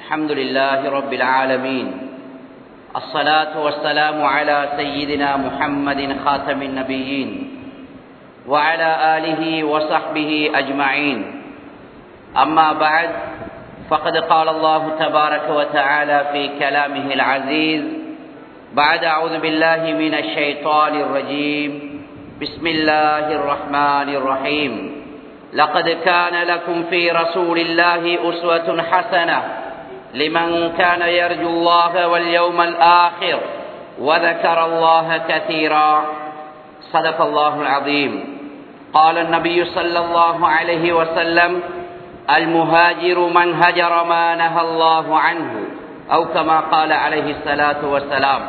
الحمد لله رب العالمين الصلاة والسلام على سيدنا محمد خاتم النبيين وعلى آله وصحبه أجمعين أما بعد فقد قال الله تبارك وتعالى في كلامه العزيز بعد أعوذ بالله من الشيطان الرجيم بسم الله الرحمن الرحيم لقد كان لكم في رسول الله أسوة حسنة لمن كان يرجو الله واليوم الآخر وذكر الله كثيرا صدق الله العظيم قال النبي صلى الله عليه وسلم المهاجر من هجر ما نهى الله عنه أو كما قال عليه الصلاة والسلام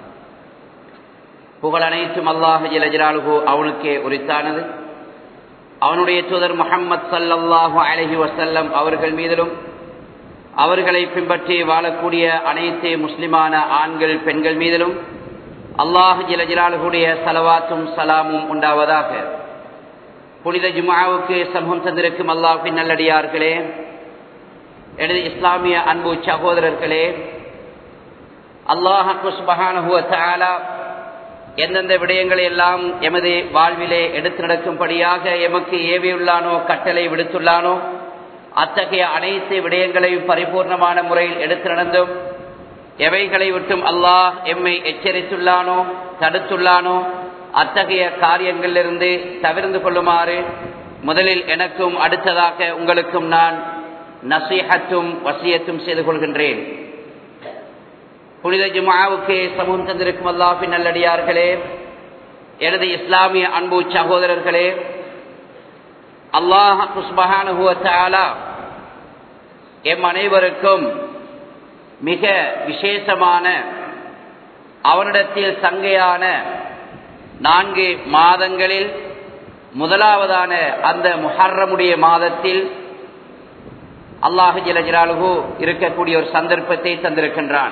புகழ் அனைத்தும் அல்லாஹ் ஜலஜலாலுகு அவனுக்கே உரித்தானது அவனுடைய தூதர் முகம்மது சல்லல்லாஹு அலஹி வசல்லம் அவர்கள் மீதிலும் அவர்களை பின்பற்றி வாழக்கூடிய அனைத்து முஸ்லிமான ஆண்கள் பெண்கள் மீதிலும் அல்லாஹ் ஜலஜலாலுடைய சலவாத்தும் சலாமும் உண்டாவதாக புனித ஜுமாவுக்கு சமூகம் தந்திருக்கும் அல்லாஹின் நல்லடியார்களே எனது இஸ்லாமிய அன்பு சகோதரர்களே அல்லாஹு சுபஹானஹுவ தாலா எந்தெந்த விடயங்களை எல்லாம் எமது வாழ்விலே எடுத்து நடக்கும்படியாக எமக்கு ஏவியுள்ளானோ கட்டளை விடுத்துள்ளானோ அத்தகைய அனைத்து விடயங்களையும் பரிபூர்ணமான முறையில் எடுத்து நடந்தும் எவைகளை விட்டும் அல்லாஹ் எம்மை எச்சரித்துள்ளானோ தடுத்துள்ளானோ அத்தகைய காரியங்களிலிருந்து தவிர்ந்து கொள்ளுமாறு முதலில் எனக்கும் அடுத்ததாக உங்களுக்கும் நான் நசீகத்தும் வசியத்தும் செய்து கொள்கின்றேன் புனித ஜுமாவுக்கு சமூகம் தந்திருக்கும் அல்லாஹின் நல்லடியார்களே எனது இஸ்லாமிய அன்பு சகோதரர்களே அல்லாஹ் குஸ்பஹானுவத்தாலா எம் அனைவருக்கும் மிக விசேஷமான அவனிடத்தில் சங்கையான நான்கு மாதங்களில் முதலாவதான அந்த முஹர்ரமுடைய மாதத்தில் அல்லாஹு ஜலஜலாலுகு இருக்கக்கூடிய ஒரு சந்தர்ப்பத்தை தந்திருக்கின்றான்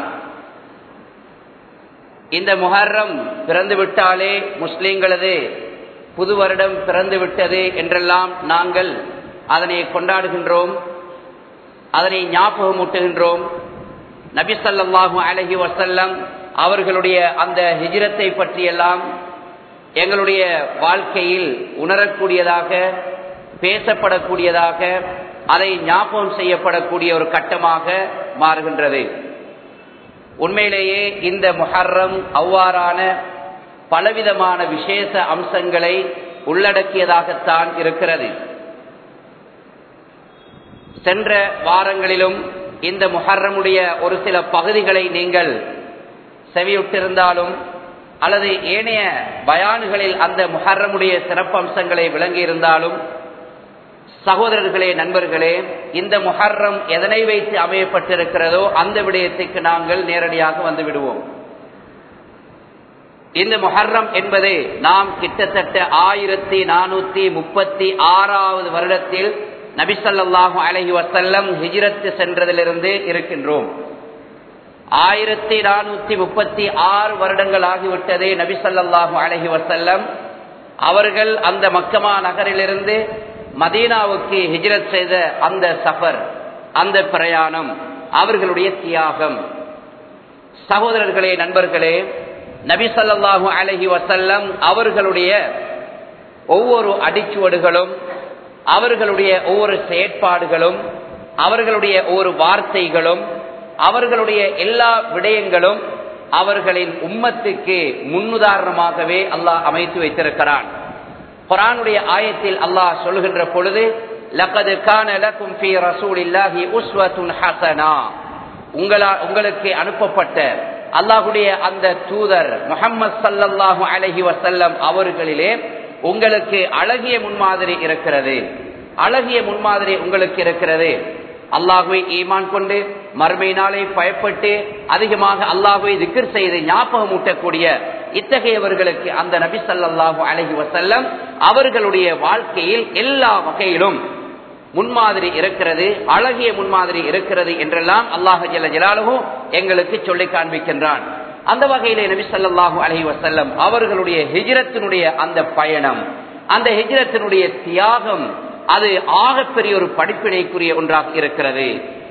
இந்த முஹர்ரம் பிறந்து விட்டாலே முஸ்லீம்களது புது வருடம் பிறந்து விட்டது என்றெல்லாம் நாங்கள் அதனை கொண்டாடுகின்றோம் அதனை ஞாபகமூட்டுகின்றோம் நபிசல்லாஹூ அலஹி வசல்லம் அவர்களுடைய அந்த ஹிஜிரத்தை பற்றியெல்லாம் எங்களுடைய வாழ்க்கையில் உணரக்கூடியதாக பேசப்படக்கூடியதாக அதை ஞாபகம் செய்யப்படக்கூடிய ஒரு கட்டமாக மாறுகின்றது உண்மையிலேயே இந்த முஹர்ரம் அவ்வாறான பலவிதமான விசேஷ அம்சங்களை உள்ளடக்கியதாகத்தான் இருக்கிறது சென்ற வாரங்களிலும் இந்த முஹர்ரமுடைய ஒரு சில பகுதிகளை நீங்கள் செவியுட்டிருந்தாலும் அல்லது ஏனைய பயானுகளில் அந்த முஹர்ரமுடைய சிறப்பம்சங்களை விளங்கியிருந்தாலும் சகோதரர்களே நண்பர்களே இந்த முஹர்ரம் எதனை வைத்து அமையப்பட்டிருக்கிறதோ அந்த விடயத்துக்கு நாங்கள் நேரடியாக வந்து விடுவோம் இந்த முஹர்ரம் என்பது நாம் கிட்டத்தட்ட ஆயிரத்தி நானூத்தி முப்பத்தி ஆறாவது வருடத்தில் நபிசல்லாஹு அலஹி வசல்லம் ஹிஜிரத்து சென்றதிலிருந்து இருக்கின்றோம் ஆயிரத்தி நானூத்தி முப்பத்தி ஆறு வருடங்கள் ஆகிவிட்டதே நபிசல்லாஹு அலஹி வசல்லம் அவர்கள் அந்த மக்கமா நகரிலிருந்து மதீனாவுக்கு ஹிஜ்ரத் செய்த அந்த சஃபர் அந்த பிரயாணம் அவர்களுடைய தியாகம் சகோதரர்களே நண்பர்களே நபி சல்லாஹூ அலஹி வசல்லம் அவர்களுடைய ஒவ்வொரு அடிச்சுவடுகளும் அவர்களுடைய ஒவ்வொரு செயற்பாடுகளும் அவர்களுடைய ஒவ்வொரு வார்த்தைகளும் அவர்களுடைய எல்லா விடயங்களும் அவர்களின் உம்மத்துக்கு முன்னுதாரணமாகவே அல்லாஹ் அமைத்து வைத்திருக்கிறான் குரானுடைய ஆயத்தில் அல்லாஹ் சொல்லுகின்ற பொழுது லக்கது கான லக்கும் ஃபீ ரசூலில்லாஹி உஸ்வத்துன் ஹசனா உங்களா உங்களுக்கு அனுப்பப்பட்ட அல்லாஹுடைய அந்த தூதர் முகம்மது சல்லல்லாஹு அலஹி வசல்லம் அவர்களிலே உங்களுக்கு அழகிய முன்மாதிரி இருக்கிறது அழகிய முன்மாதிரி உங்களுக்கு இருக்கிறது அல்லாஹுவை ஈமான் கொண்டு மறுமை நாளை பயப்பட்டு அதிகமாக அல்லாஹுவை திக்கர் செய்து ஞாபகம் ஊட்டக்கூடிய இத்தகையவர்களுக்கு அந்த நபி சல்லாஹூ அலஹி வசல்லம் அவர்களுடைய வாழ்க்கையில் எல்லா வகையிலும் முன்மாதிரி இருக்கிறது அழகிய முன்மாதிரி இருக்கிறது என்றெல்லாம் அல்லாஹ் ஜல்ல ஜலாலுஹு எங்களுக்கு சொல்லி காண்பிக்கின்றான் அந்த வகையிலே நபி ஸல்லல்லாஹு அலைஹி வஸல்லம் அவர்களுடைய ஹிஜ்ரத்தினுடைய அந்த பயணம் அந்த ஹிஜ்ரத்தினுடைய தியாகம் அது ஆகப்பெரிய ஒரு படிப்பினைக்குரிய ஒன்றாக இருக்கிறது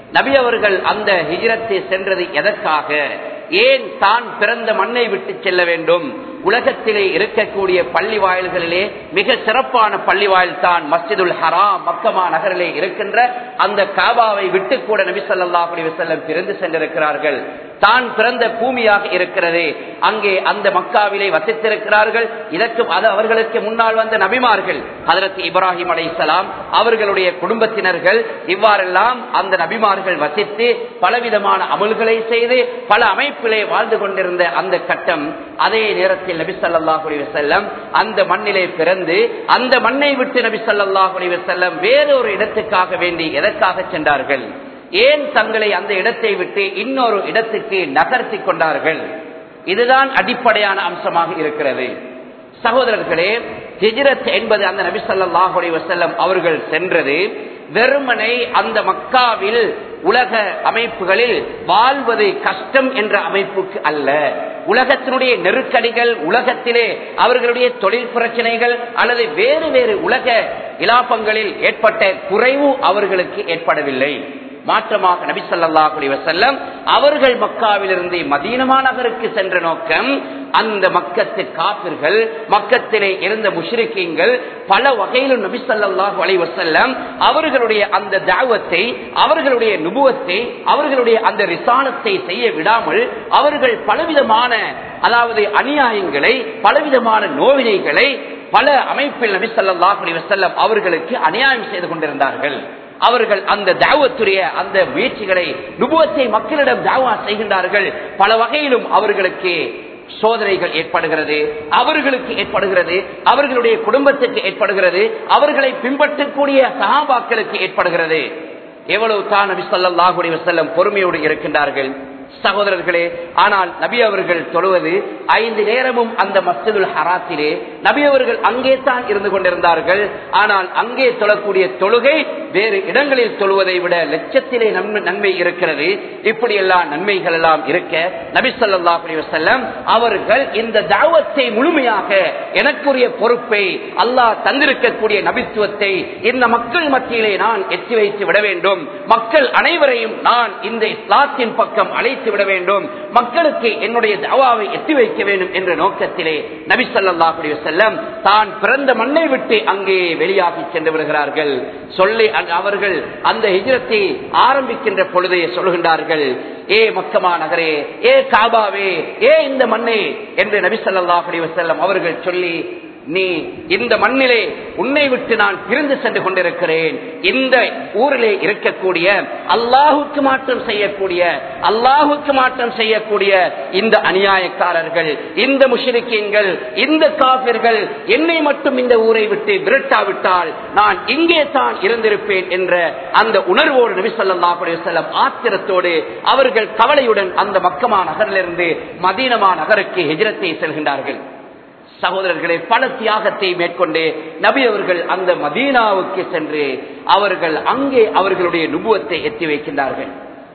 நபி அவர்கள் அந்த ஹிஜரத்தை சென்றது எதற்காக ஏன் தான் பிறந்த மண்ணை விட்டு செல்ல வேண்டும் உலகத்திலே இருக்கக்கூடிய பள்ளி வாயில்களிலே மிக சிறப்பான பள்ளி வாயில் தான் மஸ்ஜிதுல் ஹராம் மக்கமா நகரிலே இருக்கின்ற அந்த காபாவை விட்டு கூட நபி ஸல்லல்லாஹு அலைஹி வஸல்லம் பிறந்து சென்றிருக்கிறார்கள் தான் பிறந்த பூமியாக இருக்கிறது அங்கே அந்த மக்காவிலே வசித்திருக்கிறார்கள் இதற்கு அது அவர்களுக்கு முன்னால் வந்த நபிமார்கள் அதற்கு இப்ராஹிம் அலைஹிஸ்ஸலாம் அவர்களுடைய குடும்பத்தினர்கள் இவ்வாறெல்லாம் அந்த நபிமார்கள் வசித்து பலவிதமான அமல்களை செய்து பல அமைப்பிலே வாழ்ந்து கொண்டிருந்த அந்த கட்டம் அதே நேரத்தில் நபி ஸல்லல்லாஹு அலைஹி வஸல்லம் அந்த மண்ணிலே பிறந்து அந்த மண்ணை விட்டு நபி ஸல்லல்லாஹு அலைஹி வஸல்லம் வேறொரு இடத்துக்காக வேண்டி எதற்காக சென்றார்கள் ஏன் தங்களை அந்த இடத்தை விட்டு இன்னொரு இடத்துக்கு நகர்த்தி கொண்டார்கள் இதுதான் அடிப்படையான அம்சமாக இருக்கிறது சகோதரர்களே ஹிஜ்ரத் என்பது அந்த நபி ஸல்லல்லாஹு அலைஹி வஸல்லம் அவர்கள் சென்றது வெறுமனை அந்த மக்காவில் உலக அமைப்புகளில் வாழ்வது கஷ்டம் என்ற அமைப்புக்கு அல்ல உலகத்தினுடைய நெருக்கடிகள் உலகத்திலே அவர்களுடைய தொழில் பிரச்சனைகள் அல்லது வேறு வேறு உலக இலாபங்களில் ஏற்பட்ட குறைவு அவர்களுக்கு ஏற்படவில்லை மாற்றமாக நபி ஸல்லல்லாஹு அலைஹி வஸல்லம் அவர்கள் மக்காவிலிருந்து மதீனமா நகருக்கு சென்ற நோக்கம் அந்த மக்கத்து காப்பிர்கள் மக்கத்திலே இருந்த முஷ்ரிக்கீங்கள் பல வகையிலும் நபி ஸல்லல்லாஹு அலைஹி வஸல்லம் அவர்களுடைய அந்த தாவத்தை அவர்களுடைய நுபுவத்தை அவர்களுடைய அந்த ரிசாலத்தை செய்ய விடாமல் அவர்கள் பலவிதமான அதாவது அநியாயங்களை பலவிதமான நோவினைகளை பல அமைப்பில் நபி ஸல்லல்லாஹு அலைஹி வஸல்லம் அவர்களுக்கு அநியாயம் செய்து கொண்டிருந்தார்கள் அவர்கள் அந்த தாவத்துடைய அந்த முயற்சிகளை நுபுவத்தை மக்களிடம் தாவா செய்கின்றார்கள் பல வகையிலும் அவர்களுக்கு சோதனைகள் ஏற்படுகிறது அவர்களுக்கு ஏற்படுகிறது அவர்களுடைய குடும்பத்திற்கு ஏற்படுகிறது அவர்களை பின்பற்றக்கூடிய சகாபாக்களுக்கு ஏற்படுகிறது எவ்வளவு தான் நபி ஸல்லல்லாஹு அலைஹி வஸல்லம் பொறுமையோடு இருக்கின்றார்கள் சகோதரர்களே ஆனால் நபி அவர்கள் தொழுவது ஐந்து நேரமும் அந்த மஸ்ஜிதுல் ஹராத்திலே நபி அவர்கள் அங்கே தான் இருந்து கொண்டிருந்தார்கள் ஆனால் அங்கே தொழக்கூடிய தொழுகை வேறு இடங்களில் தொழுவதை விட லட்சத்திலே நன்மை நன்மை இருக்கிறது இப்படி எல்லாம் நன்மைகள் எல்லாம் இருக்க நபி ஸல்லல்லாஹு அலைஹி வஸல்லம் அவர்கள் இந்த தாவத்தை முழுமையாக எனக்குரிய பொறுப்பை அல்லாஹ் தந்திருக்கக்கூடிய நபித்துவத்தை இந்த மக்கள் மத்தியிலே நான் எத்தி வைத்து விட வேண்டும் மக்கள் அனைவரையும் நான் இந்த இஸ்லாத்தின் பக்கம் அழைத்து விட வேண்டும் மக்களுக்கு என்னுடைய தாவாவை எத்தி வைக்க வேண்டும் என்ற நோக்கத்திலே நபி ஸல்லல்லாஹு அலைஹி வஸல்லம் தான் பிறந்த மண்ணை விட்டு அங்கே வெளியாகி சென்று விடுகிறார்கள் சொல்லி அந்த- அவர்கள் அந்த ஹிஜ்ரத்தை ஆரம்பிக்கின்ற பொழுதே சொல்கின்றார்கள் ஏ மக்கமா நகரே ஏ காபாவே ஏ இந்த மண்ணே என்று நபி ஸல்லல்லாஹு அலைஹி வஸல்லம் அவர்கள் சொல்லி நீ இந்த மண்ணிலே உன்னை விட்டு நான் பிரிந்து சென்று கொண்டிருக்கிறேன் இந்த ஊரிலே இருக்கக்கூடிய அல்லாஹுக்கு மாற்றம் செய்யக்கூடிய அல்லாஹுக்கு மாற்றம் செய்யக்கூடிய இந்த அநியாயக்காரர்கள் இந்த முஷரிக்கீன்கள் இந்த காபிர்கள் என்னை மட்டும் இந்த ஊரை விட்டு விரட்டாவிட்டால் நான் இங்கே தான் இருந்திருப்பேன் என்ற அந்த உணர்வோடு நபி ஸல்லல்லாஹு அலைஹி வஸல்லம் ஆத்திரத்தோடு அவர்கள் கவலையுடன் அந்த மக்கமா நகரிலிருந்து மதீனமா நகருக்கு ஹிஜ்ரத்தை செல்கின்றார்கள் சகோதரர்களை பல தியாகத்தை மேற்கொண்டு நபி அவர்கள் அந்த மதீனாவுக்கு சென்று அவர்கள் அங்கே அவர்களுடைய நுபுவத்தை எத்தி வைக்கின்றார்கள்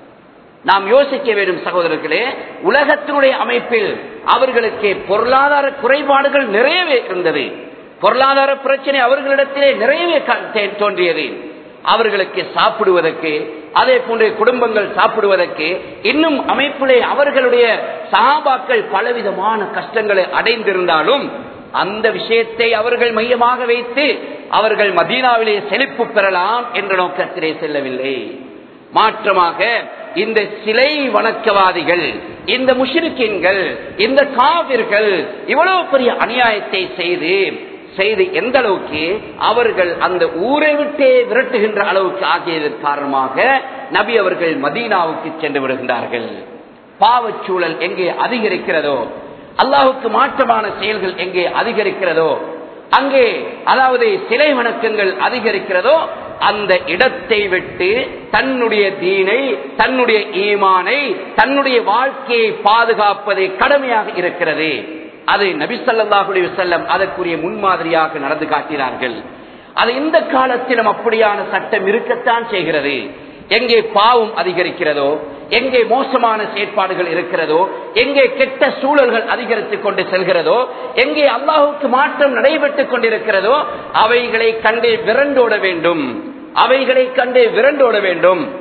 நாம் யோசிக்க வேண்டும் சகோதரர்களே உலகத்தினுடைய அமைப்பில் அவர்களுக்கு பொருளாதார குறைபாடுகள் நிறையவே இருந்தது பொருளாதார பிரச்சனை அவர்களிடத்திலே நிறையவே க- தே- தோன்றியது அவர்களுக்கு சாப்பிடுவதற்கு அதே போன்று குடும்பங்கள் சாப்பிடுவதற்கு இன்னும் அமைப்பிலே அவர்களுடைய சகாபாக்கள் பலவிதமான கஷ்டங்களை அடைந்திருந்தாலும் அந்த விஷயத்தை அவர்கள் மையமாக வைத்து அவர்கள் மதீனாவிலே செழிப்பு பெறலாம் என்ற நோக்கத்திலே செல்லவில்லை மாற்றமாக இந்த சிலை வணக்கவாதிகள் இந்த முஷிரிக்கின்கள் இந்த காவிர்கள் இவ்வளவு பெரிய அநியாயத்தை செய்து செய்து எந்த அளவுக்கு அவர்கள் அந்த ஊரை விட்டே விரட்டுகின்ற அளவுக்கு ஆகியதன் காரணமாக நபி அவர்கள் மதீனாவுக்கு சென்று விடுகின்றார்கள் பாவச்சூழல் எங்கே அதிகரிக்கிறதோ அல்லாஹுக்கு மாற்றமான செயல்கள் எங்கே அதிகரிக்கிறதோ அங்கே அதாவது சிலை வணக்கங்கள் அதிகரிக்கிறதோ அந்த இடத்தை விட்டு தன்னுடைய தீனை தன்னுடைய ஈமானை தன்னுடைய வாழ்க்கையை பாதுகாப்பது கடமையாக இருக்கிறது அதை நபி ஸல்லல்லாஹு அலைஹி வஸல்லம் அதற்குரிய முன்மாதிரியாக நடந்து காட்டினார்கள் அது இந்த காலத்திலும் அப்படியான சட்டம் இருக்கத்தான் செய்கிறது எங்கே பாவம் அதிகரிக்கிறதோ எங்கே மோசமான செயற்பாடுகள் இருக்கிறதோ எங்கே கெட்ட சூழல்கள் அதிகரித்துக் கொண்டு செல்கிறதோ எங்கே அல்லாஹுக்கு மாற்றம் நடைபெற்றுக் கொண்டிருக்கிறதோ அவைகளை கண்டு விரண்டோட வேண்டும் அவைகளை கண்டு விரண்டோட வேண்டும்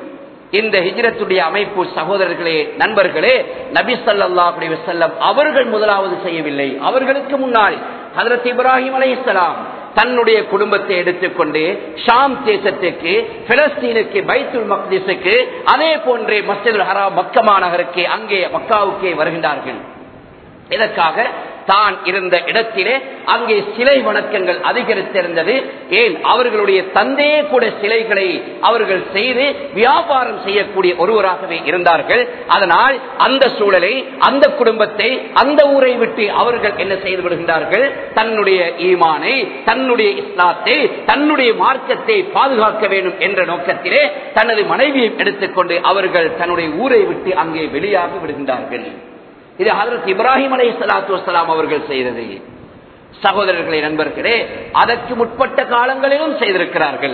இந்த ஹிஜ்ரத்துடைய அமைப்பு சகோதரர்களே நண்பர்களே நபி ஸல்லல்லாஹு அலைஹி வஸல்லம் அவர்கள் முதலாவது செய்யவில்லை அவர்களுக்கு முன்னால் ஹஜரத் இப்ராஹிம் அலைஹிஸ்ஸலாம் தன்னுடைய குடும்பத்தை எடுத்துக்கொண்டு ஷாம் தேசத்துக்கு பிலஸ்தீனுக்கு பைத்துல் மக்திஸுக்கு அதே போன்றே மஸ்ஜிதுல் ஹராம் மக்கமா நகருக்கு அங்கே மக்காவுக்கே வருகின்றார்கள் இதற்காக தான் இருந்த இடத்திலே அங்கே சிலை வணக்கங்கள் அதிகரித்திருந்தது ஏன் அவர்களுடைய தந்தையே கூட சிலைகளை அவர்கள் செய்து வியாபாரம் செய்யக்கூடிய ஒருவராகவே இருந்தார்கள் அதனால் அந்த சூழலை அந்த குடும்பத்தை அந்த ஊரை விட்டு அவர்கள் என்ன செய்து விடுகின்றார்கள் தன்னுடைய ஈமானை தன்னுடைய இஸ்லாத்தை தன்னுடைய மார்க்கத்தை பாதுகாக்க வேண்டும் என்ற நோக்கத்திலே தனது மனைவியை எடுத்துக்கொண்டு அவர்கள் தன்னுடைய ஊரை விட்டு அங்கே வெளியாகி விடுகின்றார்கள் இது ஹதரத் இப்ராஹிம் அலை சலாத்து வலாம் அவர்கள் செய்தது சகோதரர்களே நண்பர்களே அதற்கு முற்பட்ட காலங்களிலும் செய்திருக்கிறார்கள்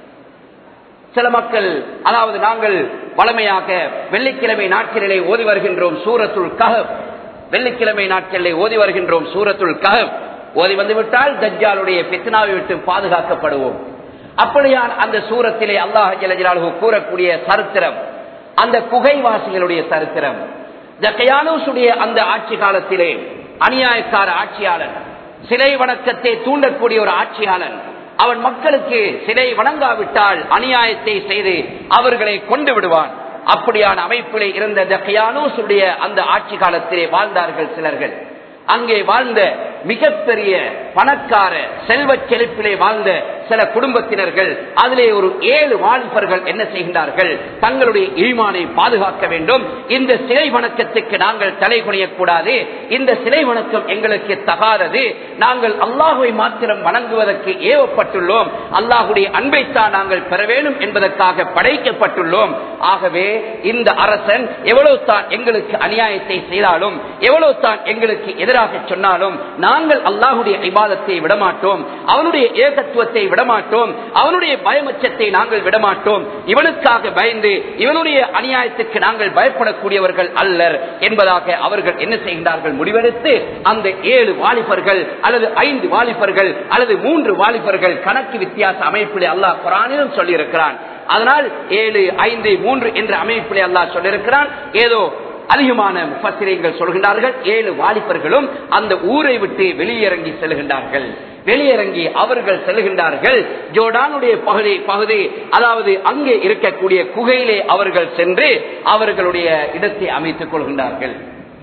சில மக்கள் அதாவது நாங்கள் வளமையாக வெள்ளிக்கிழமை நாட்களிலே ஓதி வருகின்றோம் சூரத்துள் கஹப் வெள்ளிக்கிழமை நாட்களிலே ஓதி வருகின்றோம் சூரத்துள் கஹப் ஓதி வந்துவிட்டால் தஜ்ஜாலுடைய பித்னாவை விட்டு பாதுகாக்கப்படுவோம் அப்படியான் அந்த சூரத்திலே அல்லாஹ் ஜலஜலாலு கூறக்கூடிய சரித்திரம் அந்த குகைவாசிகளுடைய சரித்திரம் ஜக்கையானூசுடைய அந்த ஆட்சி காலத்திலே அநியாயக்கார ஆட்சியாளன் சிலை வணக்கத்தை தூண்டக்கூடிய ஒரு ஆட்சியாளன் அவன் மக்களுக்கு சிலை வணங்காவிட்டால் அநியாயத்தை செய்து அவர்களை கொண்டு விடுவான் அப்படியான அமைப்பிலே இருந்த ஜக்கையானூசுடைய அந்த ஆட்சி காலத்திலே வாழ்ந்தார்கள் சிலர்கள் அங்கே வாழ்ந்த மிகப்பெரிய பணக்கார செல்வ செழிப்பிலே வாழ்ந்த சில குடும்பத்தினர்கள் அதிலே ஒரு ஏழு வாலிபர்கள் என்ன செய்கின்றார்கள் தங்களுடைய ஈமானை பாதுகாக்க வேண்டும் இந்த சிலை வணக்கத்துக்கு நாங்கள் தலை குனியக்கூடாது இந்த சிலை வணக்கம் எங்களுக்கு தகாதது நாங்கள் அல்லாஹுவை மாத்திரம் வணங்குவதற்கு ஏவப்பட்டுள்ளோம் அல்லாஹுடைய அன்பைத்தான் நாங்கள் பெற வேண்டும் என்பதற்காக படைக்கப்பட்டுள்ளோம் ஆகவே இந்த அரசன் எவ்வளவு தான் எங்களுக்கு அநியாயத்தை செய்தாலும் எவ்வளவு தான் எங்களுக்கு எதிராக சொன்னாலும் நாங்கள் அல்லாஹுடைய இபாதத்தை விடமாட்டோம் அவனுடைய ஏகத்துவத்தை விடமாட்டோம் அவனுடைய பயமச்சத்தை நாங்கள் விடமாட்டோம் இவனுக்காக பயந்து இவனுடைய அநியாயத்துக்கு நாங்கள் பயப்படக்கூடியவர்கள் அல்லர் என்பதாக அவர்கள் என்ன செய்கின்றார்கள் முடிவெடுத்து அந்த ஏழு வாலிபர்கள் அல்லது ஐந்து வாலிபர்கள் அல்லது மூன்று வாலிபர்கள் கணக்கு வித்தியாச அமைப்பிலே அல்லாஹ் குரானிலும் சொல்லியிருக்கிறான் அதனால் ஏழு ஐந்து மூன்று என்ற அமைப்பிலே அல்லாஹ் சொல்லியிருக்கிறான் ஏதோ அதிகமான முப்பத்திரியங்கள் சொல்கின்றார்கள் ஏழு வாலிபர்களும் அந்த ஊரை விட்டு வெளியிறங்கி செல்கின்றார்கள் வெளியிறங்கி அவர்கள் செல்கின்றார்கள் ஜோர்டானுடைய பகுதி பகுதி அதாவது அங்கே இருக்கக்கூடிய குகையிலே அவர்கள் சென்று அவர்களுடைய இடத்தை அமைத்துக் கொள்கின்றார்கள்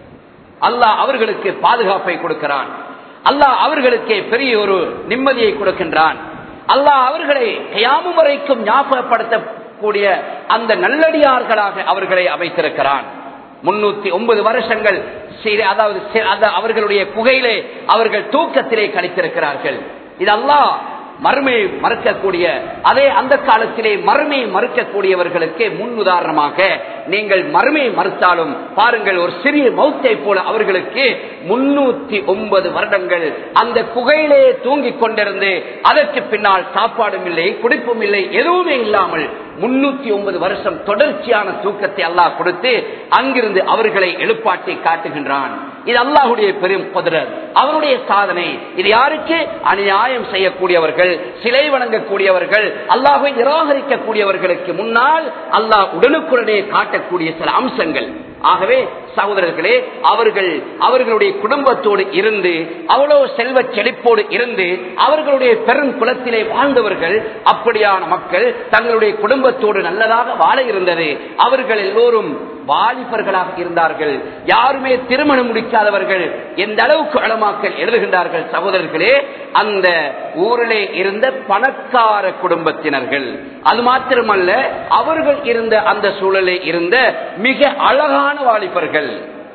அல்லாஹ் அவர்களுக்கு பாதுகாப்பை கொடுக்கிறான் அல்லாஹ் அவர்களுக்கு பெரிய ஒரு நிம்மதியை கொடுக்கின்றான் அல்லாஹ் அவர்களை கயாமு வரைக்கும் ஞாபகப்படுத்தக்கூடிய அந்த நல்லடியார்களாக அவர்களை அமைத்திருக்கிறான் முன்னூத்தி ஒன்பது வருஷங்கள் அதாவது அவர்களுடைய புகையிலே அவர்கள் தூக்கத்திலே கழித்திருக்கிறார்கள் இது அல்லாஹ் மறுமையை மறுக்கக்கூடிய அதே அந்த காலத்திலே மறுமையை மறுக்கக்கூடியவர்களுக்கு முன் உதாரணமாக நீங்கள் மறுமையை மறுத்தாலும் பாருங்கள் ஒரு சிறிய மௌத்தை போல அவர்களுக்கு முன்னூத்தி ஒன்பது வருடங்கள் அந்த குகையிலே தூங்கிக் கொண்டிருந்து அதற்கு பின்னால் சாப்பாடும் இல்லை குடிப்பும் இல்லை எதுவுமே இல்லாமல் முன்னூத்தி ஒன்பது வருஷம் தொடர்ச்சியான தூக்கத்தை அல்லாஹ் கொடுத்து அங்கிருந்து அவர்களை எழுப்பாட்டி காட்டுகின்றான் இது அல்லாஹுடைய பெரும் குதிரர் அவருடைய சாதனை இது யாருக்கு அநியாயம் செய்யக்கூடியவர்கள் சிலை வணங்கக்கூடியவர்கள் அல்லாஹை நிராகரிக்கக்கூடியவர்களுக்கு முன்னால் அல்லாஹ் உடனுக்குடனே காட்டக்கூடிய சில அம்சங்கள் ஆகவே சகோதரர்களே அவர்கள் அவர்களுடைய குடும்பத்தோடு இருந்து அவ்வளவு செல்வ செழிப்போடு இருந்து அவர்களுடைய பெரும் குலத்திலே வாழ்ந்தவர்கள் அப்படியான மக்கள் தங்களுடைய குடும்பத்தோடு நல்லதாக வாழ இருந்தது அவர்கள் எல்லோரும் வாலிபர்களாக இருந்தார்கள் யாருமே திருமணம் முடிக்காதவர்கள் எந்த அளவுக்கு அளமாக்கல் எழுதுகின்றார்கள் சகோதரர்களே அந்த ஊரிலே இருந்த பணக்கார குடும்பத்தினர்கள் அது மாத்திரமல்ல அவர்கள் இருந்த அந்த சூழலில் இருந்த மிக அழகான வாலிபர்கள்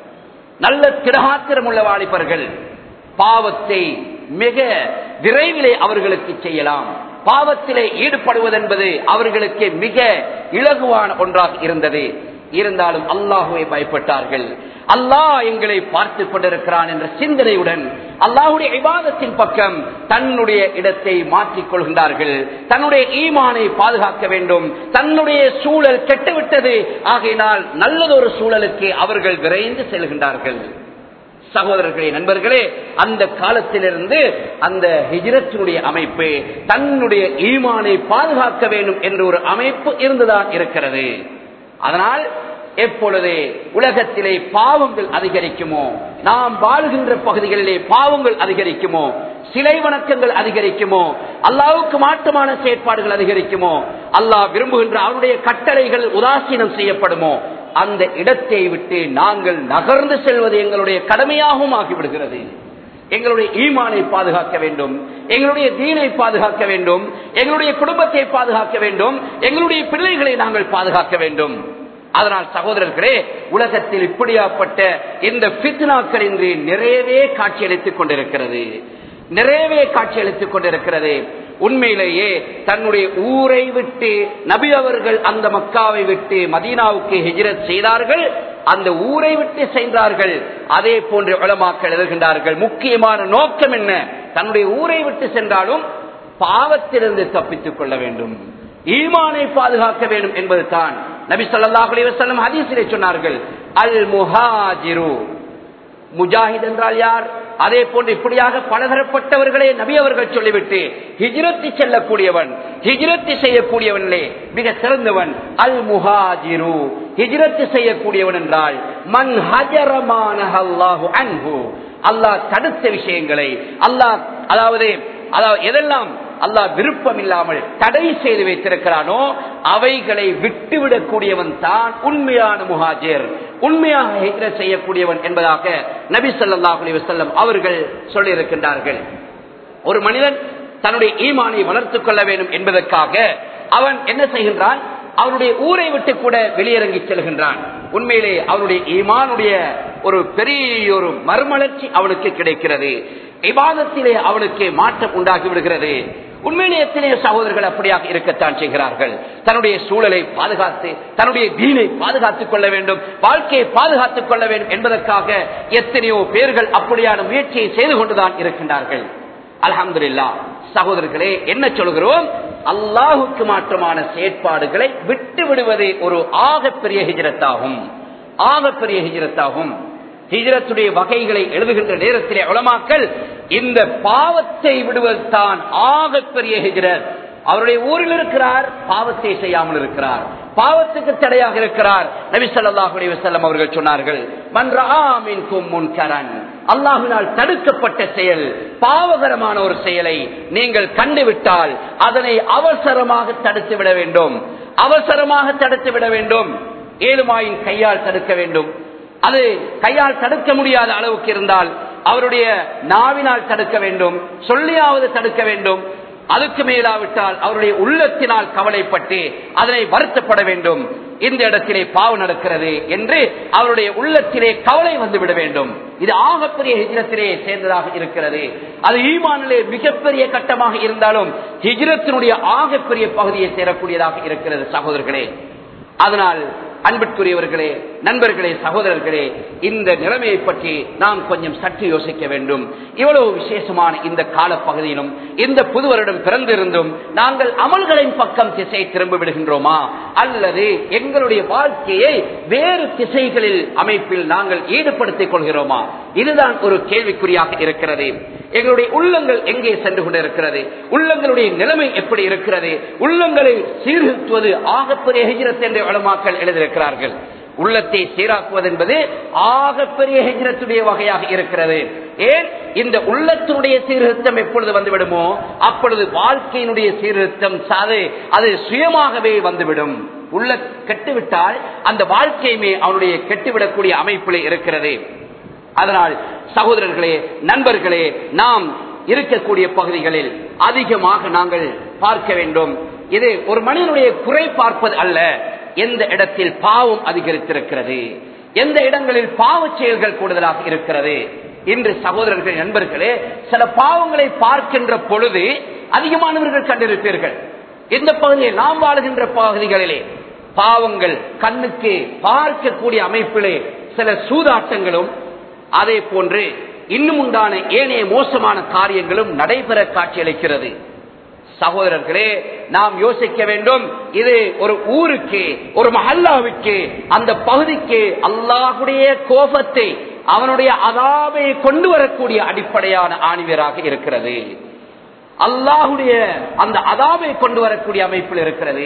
நல்ல திரகாத்திரம் உள்ள வாலிபர்கள் பாவத்தை மிக விரைவிலே அவர்களுக்கு செய்யலாம் பாவத்திலே ஈடுபடுவதென்பது அவர்களுக்கு மிக இலகுவான ஒன்றாக இருந்தது இருந்தாலும் அல்லாஹுவை பயப்பட்டார்கள் அல்லாஹ் எங்களை பார்த்து கொண்டிருக்கிறான் என்ற சிந்தனையுடன் அல்லாஹுடைய விவாதத்தின் பக்கம் தன்னுடைய இடத்தை மாற்றிக் கொள்கின்றார்கள் தன்னுடைய ஈமானை பாதுகாக்க வேண்டும் தன்னுடைய சூழல் கெட்டுவிட்டது ஆகையினால் நல்லதொரு சூழலுக்கு அவர்கள் விரைந்து செல்கின்றார்கள் சகோதரர்களே நண்பர்களே அந்த காலத்திலிருந்து அந்த ஹிஜரத்தினுடைய அமைப்பு தன்னுடைய ஈமானை பாதுகாக்க வேண்டும் என்ற ஒரு அமைப்பு இருந்துதான் இருக்கிறது அதனால் எப்பொழுது உலகத்திலே பாவங்கள் அதிகரிக்குமோ நாம் வாழுகின்ற பகுதிகளிலே பாவங்கள் அதிகரிக்குமோ சிலை வணக்கங்கள் அதிகரிக்குமோ அல்லாவுக்கு மாற்றமான செயற்பாடுகள் அதிகரிக்குமோ அல்லாஹ் விரும்புகின்ற அவருடைய கட்டளைகள் உதாசீனம் செய்யப்படுமோ அந்த இடத்தை விட்டு நாங்கள் நகர்ந்து செல்வது எங்களுடைய கடமையாகவும் ஆகிவிடுகிறது எங்களுடைய ஈமானை பாதுகாக்க வேண்டும் எங்களுடைய தீனை பாதுகாக்க வேண்டும் எங்களுடைய குடும்பத்தை பாதுகாக்க வேண்டும் எங்களுடைய பிள்ளைகளை நாங்கள் பாதுகாக்க வேண்டும் அதனால் சகோதரர்களே உலகத்தில் இப்படியாப்பட்ட இந்த பித்னாக்கள் இன்றி நிறையவே காட்சியளித்துக் கொண்டிருக்கிறது நிறையவே காட்சியளித்துக் கொண்டிருக்கிறது உண்மையிலேயே தன்னுடைய ஊரை விட்டு நபி அவர்கள் அந்த மக்காவை விட்டு மதீனாவுக்கு ஹிஜ்ரத் செய்தார்கள் அந்த ஊரை விட்டு சென்றார்கள் அதே போன்று உளமாக்கள் எழுதுகின்றார்கள் முக்கியமான நோக்கம் என்ன தன்னுடைய ஊரை விட்டு சென்றாலும் பாவத்திலிருந்து தப்பித்துக் கொள்ள வேண்டும் ஈமானை பாதுகாக்க வேண்டும் என்பது தான் நபி சொல்லாஹ் அலிவசல்லம் ஹதீசிலே சொன்னார்கள் அல் முஹாஜிரு முஜாஹித் என்றால் யார் அதே போன்று இப்படியாக பலதரப்பட்டவர்களே நபி அவர்கள் சொல்லிவிட்டு ஹிஜ்ரத்தி செல்லக்கூடியவன் ஹிஜ்ரத்தி செய்யக்கூடியவனே மிக சிறந்தவன் அல் முஹாஜிரு ஹிஜ்ரத்து செய்யக்கூடியவன் என்றால் மன் ஹஜரமான அல்லாஹு அன்ஹு அல்லாஹ் தடுத்த விஷயங்களை அல்லாஹ் அதாவது அதாவது எதெல்லாம் அல்லாஹ் விருப்பம் இல்லாமல் தடை செய்து வைத்திருக்கிறானோ அவைகளை விட்டுவிடக்கூடியவன் தான் உண்மையான முஹாஜிர் உண்மையாக ஹிஜ்ர செய்யக்கூடியவன் என்பதாக நபி ஸல்லல்லாஹு அலைஹி வஸல்லம் அவர்கள் சொல்லியிருக்கின்றார்கள் ஒரு மனிதன் தன்னுடைய ஈமானை வளர்த்துக் கொள்ள வேண்டும் என்பதற்காக அவன் என்ன செய்கின்றான் அவனுடைய ஊரை விட்டு கூட வெளியிறங்கி செல்கின்றான் உண்மையிலே அவனுடைய ஈமானுடைய ஒரு பெரிய ஒரு மறுமலர்ச்சி அவனுக்கு கிடைக்கிறது இபாதத்திலே அவனுக்கு மாற்றம் உண்டாகி விடுகிறது உண்மையிலே எத்தனையோ சகோதரர்கள் அப்படியாக இருக்கத்தான் செய்கிறார்கள் தன்னுடைய சூழலை பாதுகாத்து தன்னுடைய தீனை பாதுகாத்துக் கொள்ள வேண்டும் வாழ்க்கையை பாதுகாத்துக் கொள்ள வேண்டும் என்பதற்காக எத்தனையோ பேர்கள் அப்படியான முயற்சியை செய்து கொண்டுதான் இருக்கின்றார்கள் அலமதுல்லா சகோதரர்களே என்ன சொல்கிறோம் அல்லாஹுக்கு மாற்றமான செயற்பாடுகளை விட்டு விடுவதே ஒரு ஆகப்பெரிய ஹிஜரத்தாகும் ஆகப்பெரிய ஹிஜரத்தாகும் ஹிஜரத்துடைய வகைகளை எழுதுகின்ற நேரத்திலே உளமாக்கல் இந்த பாவத்தை விடுவதுதான் ஆகப்பெரிய ஹிஜரத் அவருடைய ஊரில் இருக்கிறார் பாவத்தை செய்யாமல் இருக்கிறார் பாவத்துக்கு தடையாக இருக்கிறார் நபி ஸல்லல்லாஹு அலைஹி வஸல்லம் அவர்கள் சொன்னார்கள் மன் ரஆ மின்கும் முன்கரன் அல்லாஹ்வினால் தடுக்கப்பட்ட செயல் பாவகரமான ஒரு செயலை நீங்கள் கண்டுவிட்டால் அதனை அவசரமாக தடுத்து விட வேண்டும் அவசரமாக தடுத்து விட வேண்டும் ஏழுமாயின் கையால் தடுக்க வேண்டும் அது கையால் தடுக்க முடியாத அளவுக்கு இருந்தால் அவருடைய நாவினால் தடுக்க வேண்டும் சொல்லியாவது தடுக்க வேண்டும் அதுக்கு மேலாவிட்டால் அவருடைய உள்ளத்தினால் கவலைப்பட்டு அதனை வருத்தப்பட வேண்டும் இந்த இடத்திலே பாவம் நடக்கிறது என்று அவருடைய உள்ளத்திலே கவலை வந்துவிட வேண்டும் இது ஆகப்பெரிய ஹிஜ்ரத்திலே சேர்ந்ததாக இருக்கிறது அது ஈமானிலே மிகப்பெரிய கட்டமாக இருந்தாலும் ஹிஜ்ரத்தினுடைய ஆகப்பெரிய பகுதியை சேரக்கூடியதாக இருக்கிறது சகோதரர்களே அதனால் அன்பிற்குரியவர்களே நண்பர்களே சகோதரர்களே இந்த நிலைமையை பற்றி நாம் கொஞ்சம் சற்று யோசிக்க வேண்டும் இவ்வளவு விசேஷமான இந்த காலப்பகுதியிலும் இந்த புது வருடம் பிறந்திருந்தும் நாங்கள் அமல்களின் பக்கம் திசை திரும்ப விடுகின்றோமா அல்லது எங்களுடைய வாழ்க்கையை வேறு திசைகளில் அமைப்பில் நாங்கள் ஈடுபடுத்திக் கொள்கிறோமா இதுதான் ஒரு கேள்விக்குறியாக இருக்கிறது எங்களுடைய உள்ளங்கள் எங்கே சென்று கொண்டிருக்கிறது உள்ளங்களுடைய நிலைமை எப்படி இருக்கிறது உள்ளங்களை சீர்திருத்துவது ஆகப்பெரிய ஹிஜரத் என்ற வளமாக்கள் எழுதியிருக்கிறார்கள் உள்ளத்தை சீராக்குவது என்பது ஆகப்பெரிய ஹிஜரத்துடைய வகையாக இருக்கிறது ஏன் இந்த உள்ளத்தினுடைய சீர்திருத்தம் எப்பொழுது வந்துவிடுமோ அப்பொழுது வாழ்க்கையினுடைய சீர்திருத்தம் சாது அது சுயமாகவே வந்துவிடும் உள்ள கெட்டுவிட்டால் அந்த வாழ்க்கையுமே அவனுடைய கெட்டுவிடக்கூடிய அமைப்பில் இருக்கிறது அதனால் சகோதரர்களே நண்பர்களே நாம் இருக்கக்கூடிய பகுதிகளில் அதிகமாக நாங்கள் பார்க்க வேண்டும் இது ஒரு மனிதனுடைய குறை பார்ப்பது அல்ல எந்த இடத்தில் பாவம் அதிகரித்திருக்கிறது எந்த இடங்களில் பாவ செயல்கள் கூடுதலாக இருக்கிறது இன்று சகோதரர்கள் நண்பர்களே சில பாவங்களை பார்க்கின்ற பொழுது அதிகமானவர்கள் கண்டிருப்பீர்கள் இந்த பகுதியில் நாம் வாழுகின்ற பகுதிகளிலே பாவங்கள் கண்ணுக்கு பார்க்கக்கூடிய அமைப்பிலே சில சூதாட்டங்களும் அதே போன்று இன்னும் உண்டான ஏனைய மோசமான காரியங்களும் நடைபெற காட்சியளிக்கிறது சகோதரர்களே நாம் யோசிக்க வேண்டும் இது ஒரு ஊருக்கு ஒரு மஹல்லாவுக்கு அந்த பகுதிக்கு அல்லாஹுடைய கோபத்தை அவனுடைய அதாவை கொண்டு வரக்கூடிய அடிப்படையான ஆணிவராக இருக்கிறது அல்லாஹுடைய அந்த அதாவை கொண்டு வரக்கூடிய அமைப்பில் இருக்கிறது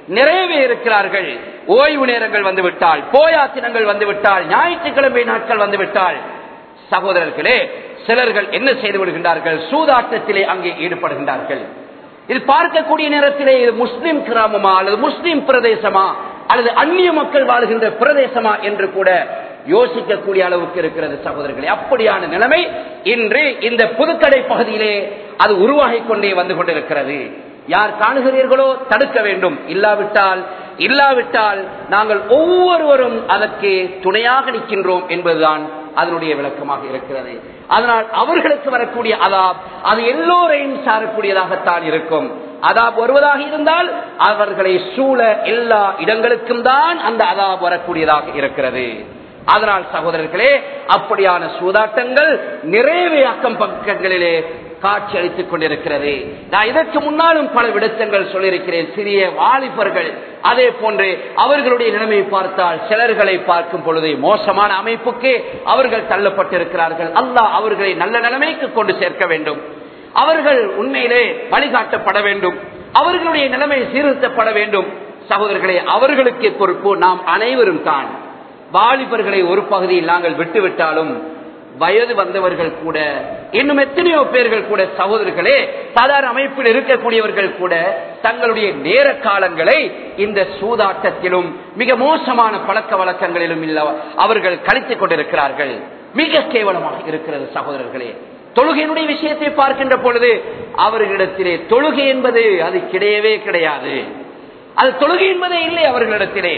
நிறையவே இருக்கிறார்கள் ஓய்வு நேரங்கள் வந்துவிட்டால் போயாத்தினங்கள் வந்துவிட்டால் ஞாயிற்றுக்கிழமை நாட்கள் வந்துவிட்டால் சகோதரர்களே சிலர்கள் என்ன செய்து விடுகின்றார்கள் சூதாட்டத்திலே அங்கே ஈடுபடுகின்றார்கள் இது பார்க்கக்கூடிய நேரத்திலே இது முஸ்லிம் கிராமமா அல்லது முஸ்லிம் பிரதேசமா அல்லது அந்நிய மக்கள் வாழ்கின்ற பிரதேசமா என்று கூட யோசிக்கக்கூடிய அளவுக்கு இருக்கிறது சகோதரர்களே அப்படியான நிலைமை இன்று இந்த புதுக்கடை பகுதியிலே அது உருவாகி கொண்டே வந்து கொண்டிருக்கிறது யார் காணுகிறீர்களோ தடுக்க வேண்டும் இல்லாவிட்டால் இல்லாவிட்டால் நாங்கள் ஒவ்வொருவரும் அதற்கு துணையாக நிற்கின்றோம் என்பதுதான் அதனுடைய விளக்கமாக இருக்கிறது அதனால் அவர்களுக்கு வரக்கூடிய அதாப் அது எல்லோரையும் சாரக்கூடியதாகத்தான் இருக்கும் அதாப் வருவதாக இருந்தால் அவர்களை சூழ எல்லா இடங்களுக்கும் தான் அந்த அதாப் வரக்கூடியதாக இருக்கிறது அதனால் சகோதரர்களே அப்படியான சூதாட்டங்கள் நிறையவே அக்கம் பக்கங்களிலே காட்சி அளித்துக் கொண்டிருக்கிறது நான் இதற்கு முன்னாலும் பல விடத்தங்கள் சொல்லியிருக்கிறேன் சிறிய வாலிபர்கள் அதே போன்று அவர்களுடைய நிலைமையை பார்த்தால் சிலர்களை பார்க்கும் பொழுது மோசமான அமைப்புக்கு அவர்கள் தள்ளப்பட்டிருக்கிறார்கள் அல்லாஹ் அவர்களை நல்ல நிலைமைக்கு கொண்டு சேர்க்க வேண்டும் அவர்கள் உண்மையிலே வழிகாட்டப்பட வேண்டும் அவர்களுடைய நிலைமை சீர்திருத்தப்பட வேண்டும் சகோதரர்களே அவர்களுக்கு பொறுப்பு நாம் அனைவரும் தான் வாலிபர்களை ஒரு பகுதியில் நாங்கள் விட்டுவிட்டாலும் வயது வந்தவர்கள் கூட இன்னும் எத்தனையோ பேர்கள் கூட சகோதரர்களே சாதாரண அமைப்பில் இருக்கக்கூடியவர்கள் கூட தங்களுடைய நேர காலங்களை இந்த சூதாட்டத்திலும் மிக மோசமான பழக்க வழக்கங்களிலும் இல்ல அவர்கள் கழித்துக் கொண்டிருக்கிறார்கள் மிக கேவலமாக இருக்கிறது சகோதரர்களே தொழுகையினுடைய விஷயத்தை பார்க்கின்ற பொழுது அவர்களிடத்திலே தொழுகை என்பது அது கிடையவே கிடையாது அது தொழுகை என்பதே இல்லை அவர்களிடத்திலே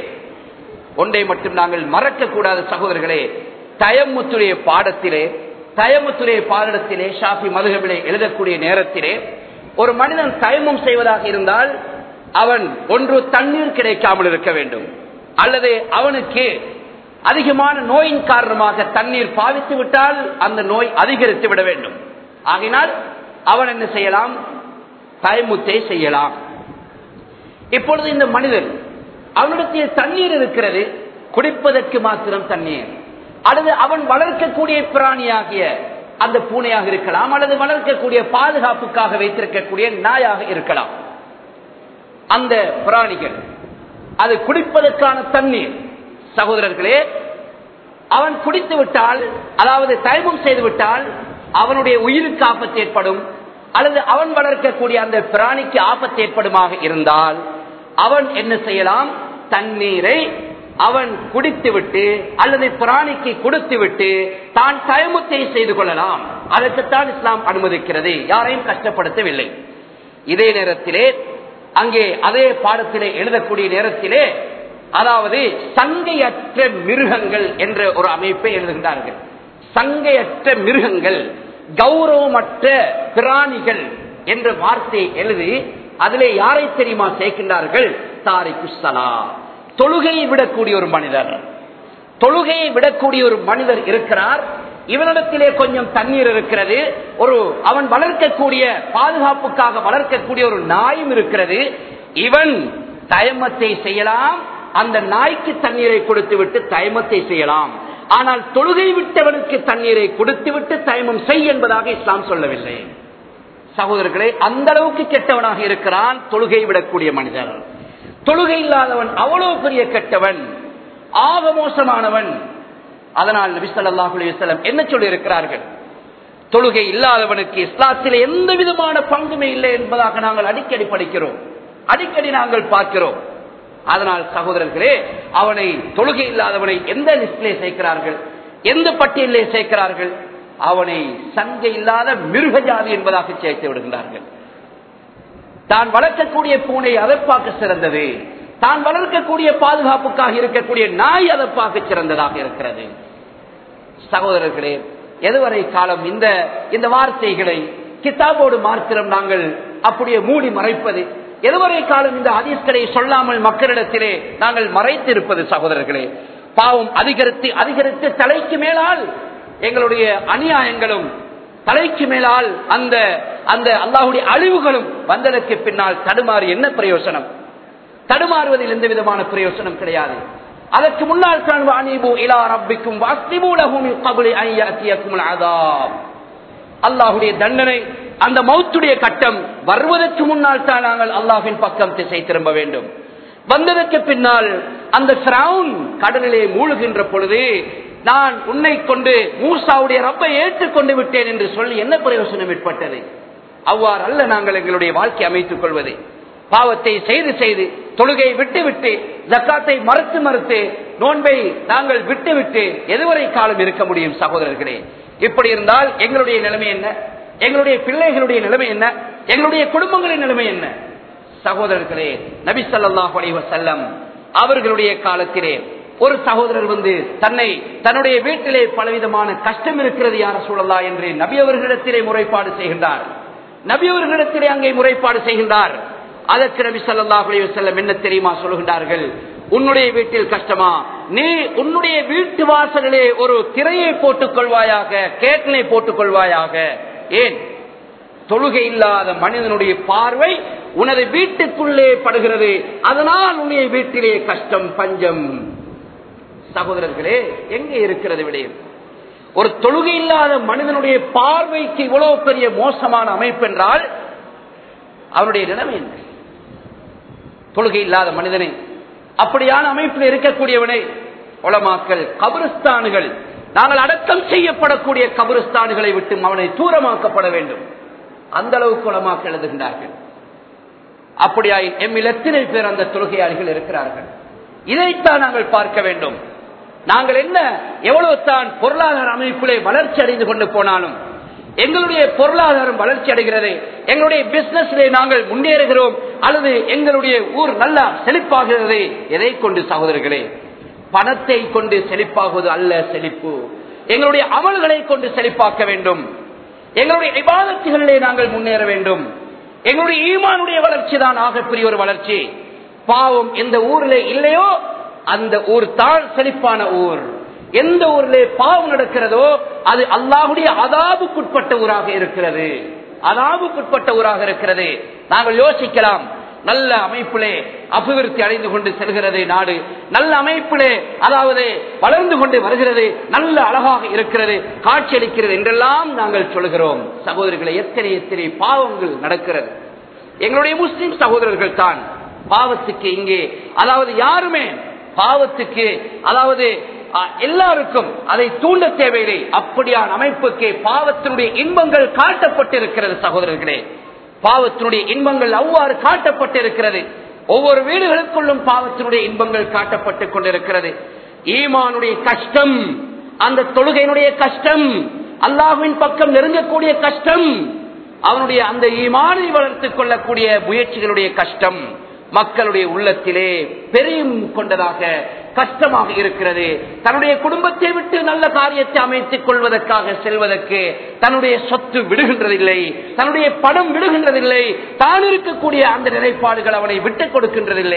ஒன்றை மட்டும் நாங்கள் மறக்க கூடாத சகோதரர்களே தயமுத்துடைய பாடத்திலே தயமுத்துடைய பாடத்திலே ஷாஃபி மதுகபிலே எழுதக்கூடிய நேரத்திலே ஒரு மனிதன் தயமம் செய்வதாக இருந்தால் அவன் ஒன்று தண்ணீர் கிடைக்காமல் இருக்க வேண்டும் அல்லது அவனுக்கு அதிகமான நோயின் காரணமாக தண்ணீர் பாவித்து விட்டால் அந்த நோய் அதிகரித்து விட வேண்டும் ஆகினால் அவன் என்ன செய்யலாம் தயமுத்தை செய்யலாம் இப்பொழுது இந்த மனிதன் அவனிடத்தில் தண்ணீர் இருக்கிறது குடிப்பதற்கு மாத்திரம் தண்ணீர் அல்லது அவன் வளர்க்கக்கூடிய பிராணியாகிய அந்த பூனையாக இருக்கலாம் அல்லது வளர்க்கக்கூடிய பாதுகாப்புக்காக வைத்திருக்கக்கூடிய நாயாக இருக்கலாம் அந்த பிராணிகள் அது குடிப்பதற்கான தண்ணீர் சகோதரர்களே அவன் குடித்து விட்டால் அதாவது தயமம் செய்து விட்டால் அவனுடைய உயிருக்கு ஆபத்து ஏற்படும் அல்லது அவன் வளர்க்கக்கூடிய அந்த பிராணிக்கு ஆபத்து ஏற்படுமாக இருந்தால் அவன் என்ன செய்யலாம் தண்ணீரை அவன் குடித்து விட்டு அல்லது பிராணிக்கு கொடுத்து விட்டு தான் தயமுத்தை செய்து கொள்ளலாம் அதற்குத்தான் இஸ்லாம் அனுமதிக்கிறது யாரையும் கஷ்டப்படுத்தவில்லை இதே நேரத்திலே அங்கே அதே பாடத்திலே எழுதக்கூடிய நேரத்திலே அதாவது சங்கையற்ற மிருகங்கள் என்ற ஒரு அமைப்பை எழுதுகின்றார்கள் சங்கையற்ற மிருகங்கள் கௌரவமற்ற பிராணிகள் என்ற வார்த்தையை எழுதி அதிலே யாரை தெரியுமா சேர்க்கின்றார்கள் தாரிக்கு சலா தொழுகையை விடக்கூடிய ஒரு மனிதர் தொழுகையை விடக்கூடிய ஒரு மனிதர் இருக்கிறார் இவனிடத்திலே கொஞ்சம் தண்ணீர் இருக்கிறது ஒரு அவன் வளர்க்கக்கூடிய பாதுகாப்புக்காக வளர்க்கக்கூடிய ஒரு நாயும் இருக்கிறது இவன் தயமத்தை செய்யலாம் அந்த நாய்க்கு தண்ணீரை கொடுத்து விட்டு தயமத்தை செய்யலாம் ஆனால் தொழுகை விட்டவனுக்கு தண்ணீரை கொடுத்து விட்டு தயமம் செய் என்பதாக இஸ்லாம் சொல்லவில்லை சகோதரர்களே அந்த அளவுக்கு கெட்டவனாக இருக்கிறான் தொழுகை விடக்கூடிய மனிதர் தொழுகை இல்லாதவன் அவ்வளவு பெரிய கெட்டவன் ஆக மோசமானவன் அதனால் நபிசல்லாஹு வசலம் என்ன சொல்லி இருக்கிறார்கள் தொழுகை இல்லாதவனுக்கு இஸ்லாத்தில் எந்த விதமான பங்குமே இல்லை என்பதாக நாங்கள் அடிக்கடி படிக்கிறோம் அடிக்கடி நாங்கள் பார்க்கிறோம் அதனால் சகோதரர்களே அவனை தொழுகை இல்லாதவனை எந்த லிஸ்டிலே சேர்க்கிறார்கள் எந்த பட்டியலிலே சேர்க்கிறார்கள் அவனை சங்கை இல்லாத மிருக ஜாதி என்பதாக சேர்த்து விடுகின்றார்கள் தான் வளர்க்கக்கூடிய பூனை அதை பார்க்க சிறந்தது தான் வளர்க்கக்கூடிய பாதுகாப்புக்காக இருக்கக்கூடிய நாய் அதை பார்க்க சிறந்ததாக இருக்கிறது சகோதரர்களே எதுவரை காலம் இந்த இந்த வார்த்தைகளை கித்தாபோடு மாத்திரம் நாங்கள் அப்படியே மூடி மறைப்பது எதுவரை காலம் இந்த அதிஸ்களை சொல்லாமல் மக்களிடத்திலே நாங்கள் மறைத்திருப்பது சகோதரர்களே பாவம் அதிகரித்து அதிகரித்து தலைக்கு மேலால் எங்களுடைய அநியாயங்களும் தலைக்கு மேலால் அந்த அந்த அல்லாஹுடைய அழிவுகளும் வந்ததற்கு பின்னால் தடுமாறி என்ன பிரயோசனம் தடுமாறுவதில் எந்த விதமான பிரயோசனம் கிடையாது அதற்கு முன்னால் தான் வாணிபு இலா ரப்பிக்கும் வாஸ்திமூலகும் கபுலி ஐயத்தியக்கும் அதாப் அல்லாஹுடைய தண்டனை அந்த மௌத்துடைய கட்டம் வருவதற்கு முன்னால் தான் நாங்கள் அல்லாஹின் பக்கம் திசை திரும்ப வேண்டும் வந்ததற்கு பின்னால் அந்த பிரவுன் கடலிலே மூழ்கின்ற பொழுது நான் உன்னை கொண்டு மூசாவுடைய ரப்பை ஏற்றுக்கொண்டு விட்டேன் என்று சொல்லி என்ன பிரயோசனம் ஏற்பட்டது அவ்வாறு அல்ல நாங்கள் எங்களுடைய வாழ்க்கை அமைத்துக் கொள்வது பாவத்தை செய்து செய்து தொழுகை விட்டு விட்டு ஜக்காத்தை மறுத்து மறுத்து நோன்பை நாங்கள் விட்டு விட்டு எதுவரை காலம் இருக்க முடியும் சகோதரர்களே இப்படி இருந்தால் எங்களுடைய நிலைமை என்ன எங்களுடைய பிள்ளைகளுடைய நிலைமை என்ன எங்களுடைய குடும்பங்களின் நிலைமை என்ன சகோதரர்களே நபி ஸல்லல்லாஹு அலைஹி வஸல்லம் அவர்களுடைய காலத்திலே ஒரு சகோதரர் வந்து தன்னை தன்னுடைய வீட்டிலே பலவிதமான கஷ்டம் இருக்கிறது யார சூழலா என்று நபி அவர்களிடத்திலே முறைப்பாடு செய்கின்றார் நபி அவர்களிடத்திலே அங்கே முறைப்பாடு செய்கின்றார் அதற்கு நபி ஸல்லல்லாஹு அலைஹி வஸல்லம் என்ன தெரியுமா சொல்கின்றார்கள் உன்னுடைய வீட்டில் கஷ்டமா நீ உன்னுடைய வீட்டு வாசலிலே ஒரு திரையை போட்டுக் கொள்வாயாக கேட்டனை போட்டுக் கொள்வாயாக ஏன் தொழுகை இல்லாத மனிதனுடைய பார்வை உனது வீட்டுக்குள்ளே படுகிறது அதனால் உன்னுடைய வீட்டிலே கஷ்டம் பஞ்சம் சகோதரர்களே எங்கே இருக்கிறது விடயம் ஒரு தொழுகை இல்லாத மனிதனுடைய பார்வைக்கு இவ்வளவு பெரிய மோசமான அமைப்பு என்றால் அவனுடைய நிலைமை என்ன தொழுகை இல்லாத மனிதனை அப்படியான அமைப்பில் இருக்கக்கூடியவனை உலமாக்கல் கபிரஸ்தானுகள் நாங்கள் அடக்கம் செய்யப்படக்கூடிய கபிரஸ்தானுகளை விட்டு அவனை தூரமாக்கப்பட வேண்டும் அந்த அளவுக்கு உலமாக்கள் எழுதுகின்றார்கள் அப்படியாய் எம்மில் எத்தனை பேர் அந்த தொழுகையாளிகள் இருக்கிறார்கள் இதைத்தான் நாங்கள் பார்க்க வேண்டும் நாங்கள் என்ன எவ்வளவு தான் பொருளாதார அமைப்பிலே வளர்ச்சி அடைந்து கொண்டு போனாலும் எங்களுடைய பொருளாதாரம் வளர்ச்சி அடைகிறது எங்களுடைய பிசினஸ்லே நாங்கள் முன்னேறுகிறோம் அல்லது எங்களுடைய ஊர் நல்லா செழிப்பாகிறது எதை கொண்டு சகோதரர்களே பணத்தை கொண்டு செழிப்பாகுவது அல்ல செழிப்பு எங்களுடைய அமல்களை கொண்டு செழிப்பாக்க வேண்டும் எங்களுடைய விவாதத்துகளிலே நாங்கள் முன்னேற வேண்டும் எங்களுடைய ஈமானுடைய வளர்ச்சி தான் ஆகப்பெரிய ஒரு வளர்ச்சி பாவம் எந்த ஊரிலே இல்லையோ அந்த ஊர் தான் செழிப்பான ஊர் எந்த ஊரிலே பாவம் நடக்கிறதோ அது அல்லாஹுடைய அதாபுக்குட்பட்ட ஊராக இருக்கிறது அதாபுக்குட்பட்ட ஊராக இருக்கிறது நாங்கள் யோசிக்கலாம் நல்ல அமைப்பிலே அபிவிருத்தி அடைந்து கொண்டு செல்கிறது நாடு நல்ல அமைப்பிலே அதாவது வளர்ந்து கொண்டு வருகிறது நல்ல அழகாக இருக்கிறது காட்சியளிக்கிறது என்றெல்லாம் நாங்கள் சொல்கிறோம் சகோதரர்களை எத்தனை எத்தனை பாவங்கள் நடக்கிறது எங்களுடைய முஸ்லிம் சகோதரர்கள் தான் பாவத்துக்கு இங்கே அதாவது யாருமே பாவத்துக்கு அதாவது எல்லாருக்கும் அதை தூண்ட தேவையில்லை அப்படியான அமைப்புக்கு பாவத்தினுடைய இன்பங்கள் காட்டப்பட்டிருக்கிறது சகோதரர்களே பாவத்தினுடைய இன்பங்கள் அவ்வாறு காட்டப்பட்டிருக்கிறது ஒவ்வொரு வீடுகளுக்குள்ளும் பாவத்தினுடைய இன்பங்கள் காட்டப்பட்டுக் கொண்டிருக்கிறது ஈமானுடைய கஷ்டம் அந்த தொழுகையினுடைய கஷ்டம் அல்லாஹுவின் பக்கம் நெருங்கக்கூடிய கஷ்டம் அவனுடைய அந்த ஈமானை வளர்த்துக் கொள்ளக்கூடிய முயற்சிகளுடைய கஷ்டம் மக்களுடைய உள்ளத்திலே பெரியும் கொண்டதாக கஷ்டமாக இருக்கிறது தன்னுடைய குடும்பத்தை விட்டு நல்ல காரியத்தை அமைத்துக் கொள்வதற்காக செல்வதற்கு தன்னுடைய சொத்து விடுகின்றதில்லை தன்னுடைய பணம் விடுகின்றதில்லை தான் இருக்கக்கூடிய அந்த நிலைப்பாடுகள் அவனை விட்டுக் கொடுக்கின்றதில்லை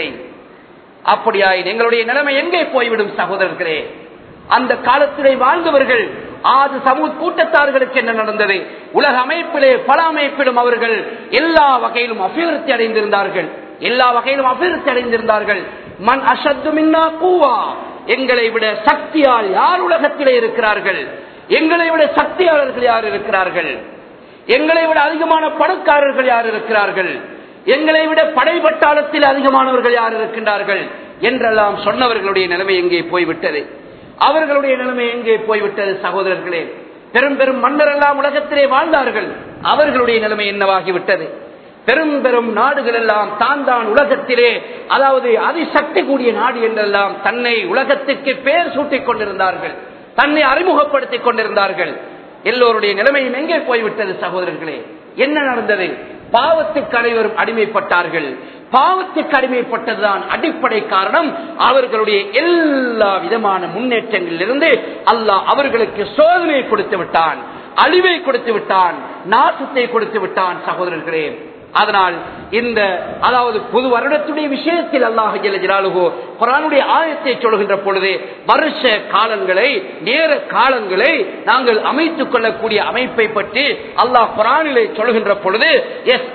அப்படியாய் எங்களுடைய நிலைமை எங்கே போய்விடும் சகோதரர்களே அந்த காலத்திலே வாழ்ந்தவர்கள் ஆது சமூக கூட்டத்தார்களுக்கு என்ன நடந்தது உலக அமைப்பிலே பல அமைப்பிலும் அவர்கள் எல்லா வகையிலும் அபிவிருத்தி அடைந்திருந்தார்கள் எல்லா வகையிலும் அபிவிருத்தி அடைந்திருந்தார்கள் மண் அசத்து மின்னா கூவா எங்களை விட சக்தியால் யார் உலகத்திலே இருக்கிறார்கள் எங்களை விட சக்தியாளர்கள் யார் இருக்கிறார்கள் எங்களை விட அதிகமான பணக்காரர்கள் யார் இருக்கிறார்கள் எங்களை விட படைபட்டாளத்தில் அதிகமானவர்கள் யார் இருக்கின்றார்கள் என்றெல்லாம் சொன்னவர்களுடைய நிலைமை எங்கே போய்விட்டது அவர்களுடைய நிலைமை எங்கே போய்விட்டது சகோதரர்களே பெரும் பெரும் மன்னர் எல்லாம் உலகத்திலே வாழ்ந்தார்கள் அவர்களுடைய நிலைமை என்னவாகிவிட்டது பெரும் பெரும் நாடுகள் எல்லாம் தான் தான் உலகத்திலே அதாவது அதிசக்தி கூடிய நாடு என்றெல்லாம் தன்னை உலகத்துக்கு பேர் சூட்டிக் கொண்டிருந்தார்கள் தன்னை அறிமுகப்படுத்திக் கொண்டிருந்தார்கள் எல்லோருடைய நிலைமையும் எங்கே போய்விட்டது சகோதரர்களே என்ன நடந்தது பாவத்துக்கு அனைவரும் அடிமைப்பட்டார்கள் பாவத்துக்கு அடிமைப்பட்டதுதான் அடிப்படை காரணம் அவர்களுடைய எல்லா விதமான முன்னேற்றங்களிலிருந்து அல்லாஹ் அவர்களுக்கு சோதனை கொடுத்து விட்டான் அழிவை கொடுத்து விட்டான் நாசத்தை கொடுத்து விட்டான் சகோதரர்களே அதனால் இந்த அதாவது புது வருடத்துடைய விஷயத்தில் அல்லாஹ் ஜலாலுகோ குரானுடைய ஆயத்தை சொல்கின்ற பொழுது வருஷ காலங்களை நேர காலங்களை நாங்கள் அமைத்துக் கொள்ளக்கூடிய அமைப்பை பற்றி அல்லாஹ் குரானிலே சொல்கின்ற பொழுது எஸ்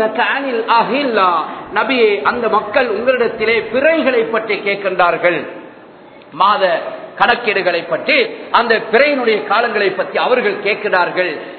அகில்லா நபியே அந்த மக்கள் உங்களிடத்திலே பிறைகளை பற்றி கேட்கின்றார்கள் மாத கணக்கீடுகளை பற்றி அந்த பிறையினுடைய காலங்களை பற்றி அவர்கள் கேட்கிறார்கள்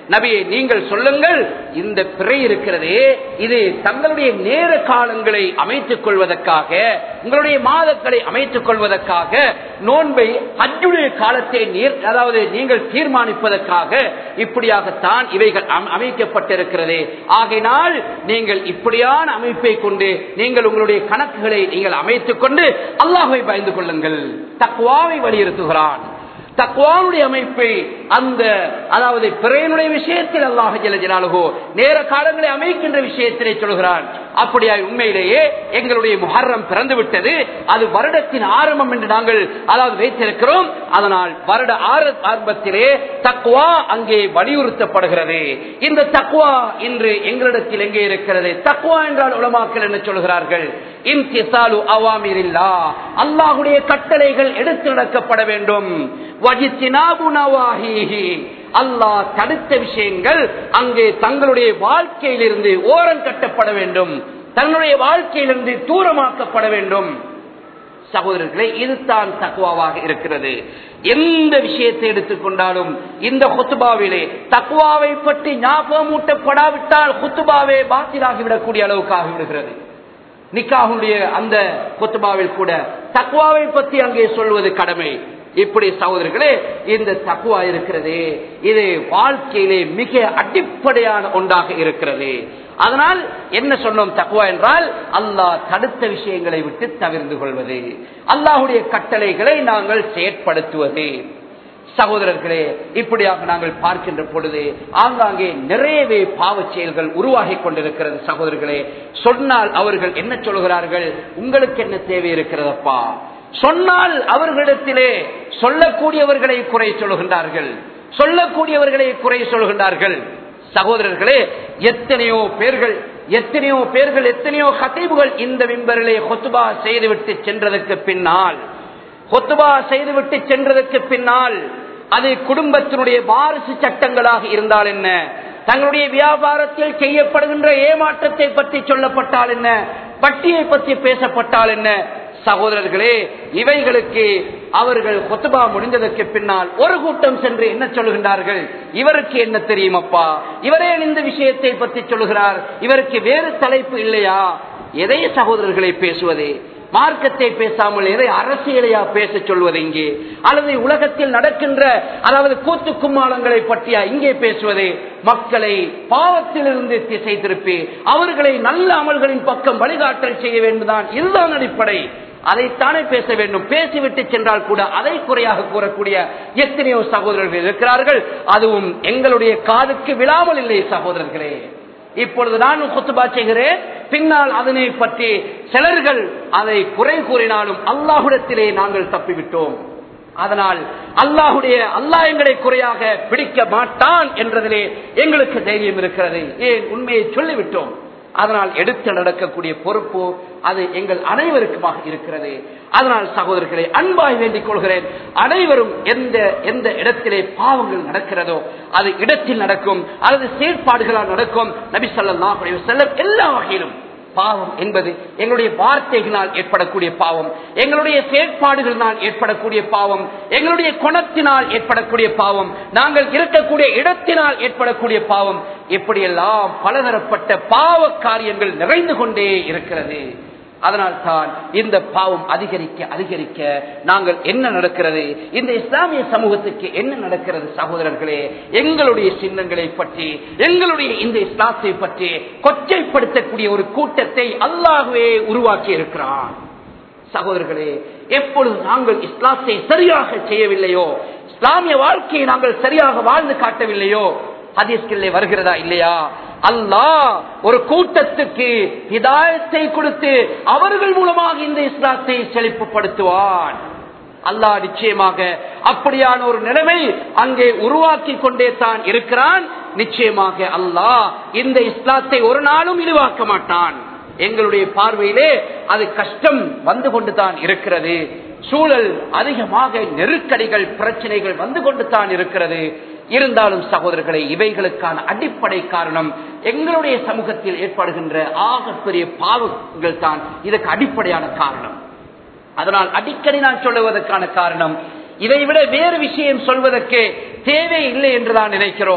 நபியை நீங்கள் சொல்லுங்கள் இந்த பிறை இருக்கிறதே இது தங்களுடைய நேர காலங்களை அமைத்துக் கொள்வதற்காக உங்களுடைய மாதங்களை அமைத்துக் கொள்வதற்காக நோன்பை ஹஜ்ஜுடைய காலத்தை நீர் அதாவது நீங்கள் தீர்மானிப்பதற்காக இப்படியாகத்தான் இவைகள் அம்- அமைக்கப்பட்டிருக்கிறது ஆகையினால் நீங்கள் இப்படியான அமைப்பை கொண்டு நீங்கள் உங்களுடைய கணக்குகளை நீங்கள் அமைத்துக் கொண்டு அல்லாஹை பயந்து கொள்ளுங்கள் தக்குவாவை வலியுறுத்துகிறான் தக்குவானுடைய அமைப்பை அந்த அதாவது பிறையனுடைய விஷயத்தில் அல்லாஹ் ஜல ஜலாலுகோ நேர காலங்களை அமைக்கின்ற விஷயத்திலே சொல்கிறான் அப்படியாய் உண்மையிலேயே எங்களுடைய முஹர்ரம் பிறந்து விட்டது அது வருடத்தின் ஆரம்பம் என்று நாங்கள் அதாவது வைத்திருக்கிறோம் அதனால் வருட ஆர- ஆரம்பத்திலே தக்குவா அங்கே வலியுறுத்தப்படுகிறது இந்த தக்குவா இன்று எங்களிடத்தில் எங்கே இருக்கிறது தக்குவா என்றால் உலமாக்கள் என்ன சொல்கிறார்கள் இம்திசாலு அவாமிரில்லா அல்லாஹுடைய கட்டளைகள் எடுத்து நடக்கப்பட வேண்டும் வஜித்தினாபு நவாஹீஹி. அல்லாஹ் தடுத்த விஷயங்கள் அங்கே தங்களுடைய வாழ்க்கையிலிருந்து ஓரம் கட்டப்பட வேண்டும் தன்னுடைய வாழ்க்கையிலிருந்து தூரமாக்கப்பட வேண்டும் சகோதரர்களே இதுதான் தக்குவாவாக இருக்கிறது எந்த விஷயத்தை எடுத்துக்கொண்டாலும் இந்த ஹுத்துபாவிலே தக்குவாவை பற்றி ஞாபகமூட்டப்படாவிட்டால் ஹுத்துபாவே பாத்திராகிவிடக்கூடிய அளவுக்கு ஆகிவிடுகிறது நிக்காவுடைய அந்த கொத்துபாவில் கூட தக்குவாவை பற்றி அங்கே சொல்வது கடமை இப்படி சகோதரர்களே இந்த தக்குவா இருக்கிறது இது வாழ்க்கையிலே மிக அடிப்படையான ஒன்றாக இருக்கிறது அதனால் என்ன சொன்னோம் தக்குவா என்றால் அல்லாஹ் தடுத்த விஷயங்களை விட்டு தவிர்ந்து கொள்வது அல்லாஹுடைய கட்டளைகளை நாங்கள் செயற்படுத்துவது சகோதரர்களே இப்படியாக நாங்கள் பார்க்கின்ற பொழுது ஆங்காங்கே நிறையவே பாவச் செயல்கள் உருவாகி கொண்டிருக்கிறது சகோதரர்களே சொன்னால் அவர்கள் என்ன சொல்கிறார்கள் உங்களுக்கு என்ன தேவை இருக்கிறதப்பா சொன்னால் அவர்களிடத்திலே சொல்லக்கூடியவர்களை குறை சொல்கின்றார்கள் சொல்லக்கூடியவர்களை குறை சொல்கின்றார்கள் சகோதரர்களே எத்தனையோ பேர்கள் எத்தனையோ பேர்கள் எத்தனையோ கதைவுகள் இந்த விம்பரிலே கொத்துபா செய்துவிட்டு சென்றதற்கு பின்னால் கொத்துபா செய்துவிட்டு சென்றதற்கு பின்னால் அது குடும்பத்தினுடைய வாரிசு சட்டங்களாக இருந்தால் என்ன தங்களுடைய வியாபாரத்தில் செய்யப்படுகின்ற ஏமாற்றத்தை பற்றி சொல்லப்பட்டால் என்ன பட்டியை பற்றி பேசப்பட்டால் என்ன சகோதரர்களே இவைகளுக்கு அவர்கள் கொத்துபா முடிந்ததற்கு பின்னால் ஒரு கூட்டம் சென்று என்ன சொல்லுகின்றார்கள் இவருக்கு என்ன தெரியுமப்பா இவரே இந்த விஷயத்தை பற்றி சொல்லுகிறார் இவருக்கு வேறு தலைப்பு இல்லையா எதை சகோதரர்களை பேசுவது மார்க்கத்தை பேசாமல் எதை அரசியலையா பேச சொல்வது இங்கே அல்லது உலகத்தில் நடக்கின்ற அதாவது கூத்து கும்மாளங்களை பற்றியா இங்கே பேசுவது மக்களை பாவத்திலிருந்து திசை திருப்பி அவர்களை நல்ல அமல்களின் பக்கம் வழிகாட்டல் செய்ய வேண்டும்தான் இதுதான் அடிப்படை அதைத்தானே பேச வேண்டும் பேசிவிட்டு சென்றால் கூட அதை குறையாக கூறக்கூடிய எத்தனையோ சகோதரர்கள் இருக்கிறார்கள் அதுவும் எங்களுடைய காதுக்கு விழாமல் இல்லை சகோதரர்களே இப்பொழுது நான் குத்துபா செய்கிறேன் பின்னால் அதனை பற்றி சிலர்கள் அதை குறை கூறினாலும் அல்லாஹுடத்திலே நாங்கள் தப்பிவிட்டோம் அதனால் அல்லாஹுடைய அல்லாஹ் எங்களை குறையாக பிடிக்க மாட்டான் என்றதிலே எங்களுக்கு தைரியம் இருக்கிறது ஏன் உண்மையை சொல்லிவிட்டோம் அதனால் எடுத்து நடக்கக்கூடிய பொறுப்பு அது எங்கள் அனைவருக்குமாக இருக்கிறது அதனால் சகோதரர்களை அன்பாய் வேண்டிக் கொள்கிறேன் அனைவரும் எந்த எந்த இடத்திலே பாவங்கள் நடக்கிறதோ அது இடத்தில் நடக்கும் அல்லது செயற்பாடுகளால் நடக்கும் நபி ஸல்லல்லாஹு அலைஹி வஸல்லம் எல்லா வகையிலும் பாவம் என்பது எங்களுடைய வார்த்தைகளால் ஏற்படக்கூடிய பாவம் எங்களுடைய செயற்பாடுகளினால் ஏற்படக்கூடிய பாவம் எங்களுடைய குணத்தினால் ஏற்படக்கூடிய பாவம் நாங்கள் இருக்கக்கூடிய இடத்தினால் ஏற்படக்கூடிய பாவம் இப்படியெல்லாம் பலதரப்பட்ட பாவ காரியங்கள் நிறைந்து கொண்டே இருக்கிறது அதனால் தான் இந்த பாவம் அதிகரிக்க அதிகரிக்க நாங்கள் என்ன நடக்கிறது இந்த இஸ்லாமிய சமூகத்துக்கு என்ன நடக்கிறது சகோதரர்களே எங்களுடைய சின்னங்களை பற்றி எங்களுடைய இந்த இஸ்லாத்தை பற்றி கொச்சைப்படுத்தக்கூடிய ஒரு கூட்டத்தை அல்லாகவே உருவாக்கி இருக்கிறான் சகோதரர்களே எப்பொழுது நாங்கள் இஸ்லாத்தை சரியாக செய்யவில்லையோ இஸ்லாமிய வாழ்க்கையை நாங்கள் சரியாக வாழ்ந்து காட்டவில்லையோ ஹதீஸ்களிலே வருகிறதா இல்லையா அல்லாஹ் ஒரு கூட்டத்துக்கு ஹிதாயத்தை கொடுத்து அவர்கள் மூலமாக இந்த இஸ்லாத்தை செழிப்புப்படுத்துவான் அல்லாஹ் நிச்சயமாக அப்படியான ஒரு நிலைமை அங்கே உருவாக்கி கொண்டே தான் இருக்கிறான் நிச்சயமாக அல்லாஹ் இந்த இஸ்லாத்தை ஒரு நாளும் இழிவாக்க மாட்டான் எங்களுடைய பார்வையிலே அது கஷ்டம் வந்து கொண்டு தான் இருக்கிறது சூழல் அதிகமாக நெருக்கடிகள் பிரச்சனைகள் வந்து கொண்டு தான் இருக்கிறது இருந்தாலும் சகோதரர்களை இவைகளுக்கான அடிப்படை காரணம் எங்களுடைய சமூகத்தில் ஏற்படுகின்ற ஆகப்பெரிய பாவங்கள் தான் இதற்கு அடிப்படையான காரணம் அதனால் அடிக்கடி நான் சொல்லுவதற்கான காரணம் இதை விட வேறு விஷயம் சொல்வதற்கு தேவை இல்லை என்று தான் நினைக்கிறோம்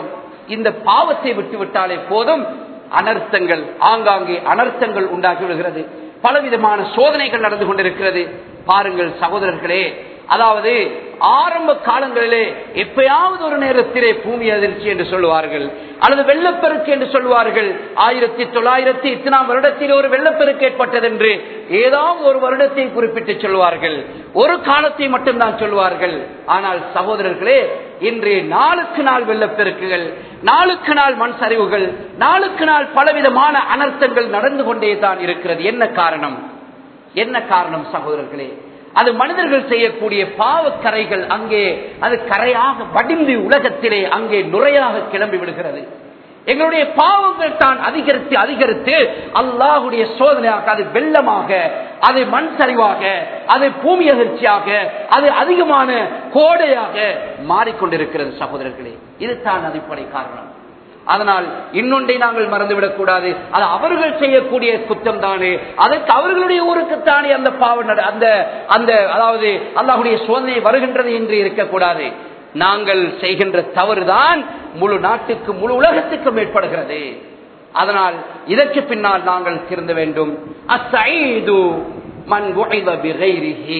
இந்த பாவத்தை விட்டு விட்டாலே போதும் அனர்த்தங்கள் ஆங்காங்கே அனர்த்தங்கள் உண்டாகி விடுகிறது பலவிதமான சோதனைகள் நடந்து கொண்டிருக்கிறது பாருங்கள் சகோதரர்களே அதாவது ஆரம்ப காலங்களிலே எப்பயாவது ஒரு நேரத்திலே பூமி அதிர்ச்சி என்று சொல்லுவார்கள் அல்லது வெள்ளப்பெருக்கு என்று சொல்லுவார்கள் ஆயிரத்தி தொள்ளாயிரத்தி இத்தனாம் வருடத்தில் ஒரு வெள்ளப்பெருக்கு ஏற்பட்டது என்று ஏதாவது ஒரு வருடத்தை குறிப்பிட்டு சொல்வார்கள் ஒரு காலத்தை மட்டும்தான் சொல்வார்கள் ஆனால் சகோதரர்களே இன்று நாளுக்கு நாள் வெள்ளப்பெருக்குகள் நாளுக்கு நாள் மண் சரிவுகள் நாளுக்கு நாள் பலவிதமான அனர்த்தங்கள் நடந்து கொண்டே தான் இருக்கிறது என்ன காரணம் என்ன காரணம் சகோதரர்களே அது மனிதர்கள் செய்யக்கூடிய பாவக்கரைகள் அங்கே அது கரையாக வடிந்து உலகத்திலே அங்கே நுரையாக கிளம்பி விடுகிறது எங்களுடைய பாவங்கள் தான் அதிகரித்து அதிகரித்து அல்லாஹுடைய சோதனையாக அது வெள்ளமாக அது மண் சரிவாக அது பூமி அதிர்ச்சியாக அது அதிகமான கோடையாக மாறிக்கொண்டிருக்கிறது சகோதரர்களே இதுதான் அடிப்படை காரணம் அதனால் இன்னொன்றை நாங்கள் மறந்துவிடக் கூடாது அது அவர்கள் செய்யக்கூடிய குற்றம் தானே அதற்கு அவர்களுடைய ஊருக்குத்தானே அந்த பாவம் நட- அந்த அந்த அதாவது அல்லாஹுடைய சோதனை வருகின்றது என்று இருக்கக்கூடாது நாங்கள் செய்கின்ற தவறுதான் முழு நாட்டுக்கு முழு உலகத்துக்கும் ஏற்படுகிறது அதனால் இதற்கு பின்னால் நாங்கள் திருந்த வேண்டும் அஸ்ஸஈது மன் உஇத பிகைரிஹி.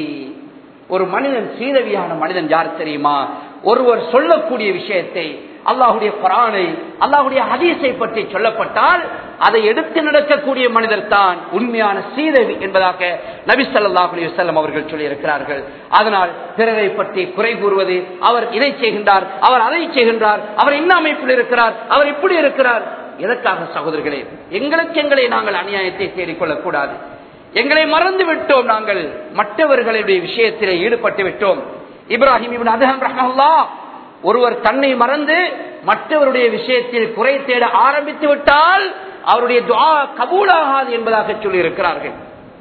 ஒரு மனிதன் சீதவியான மனிதன் யார் தெரியுமா ஒருவர் சொல்லக்கூடிய விஷயத்தை அல்லாஹுடைய குரானை அல்லாஹுடைய ஹதீஸை பற்றி சொல்லப்பட்டால் அதை எடுத்து நடக்கக்கூடிய மனிதர் தான் உண்மையான சீதவி என்பதாக நபி ஸல்லல்லாஹு அலைஹி வஸல்லம் அவர்கள் சொல்லி இருக்கிறார்கள் அதனால் பிறரை பற்றி குறை கூறுவது அவர் இதை செய்கின்றார் அவர் அதை செய்கின்றார் அவர் என்ன அமைப்பில் இருக்கிறார் அவர் இப்படி இருக்கிறார் எதற்காக சகோதரர்களே எங்களுக்கு எங்களை நாங்கள் அநியாயத்தை தேடிக்கொள்ளக் கூடாது எங்களை மறந்து விட்டோம் நாங்கள் மற்றவர்களுடைய விஷயத்திலே ஈடுபட்டு விட்டோம் இப்ராஹிம் இப்னு அதஹம் ரஹ்மஹுல்லா ஒருவர் தன்னை மறந்து மற்றவருடைய விஷயத்தில் குறை தேட ஆரம்பித்து விட்டால் அவருடைய துஆ கபூலாகாது என்பதாக சொல்லி இருக்கிறார்கள்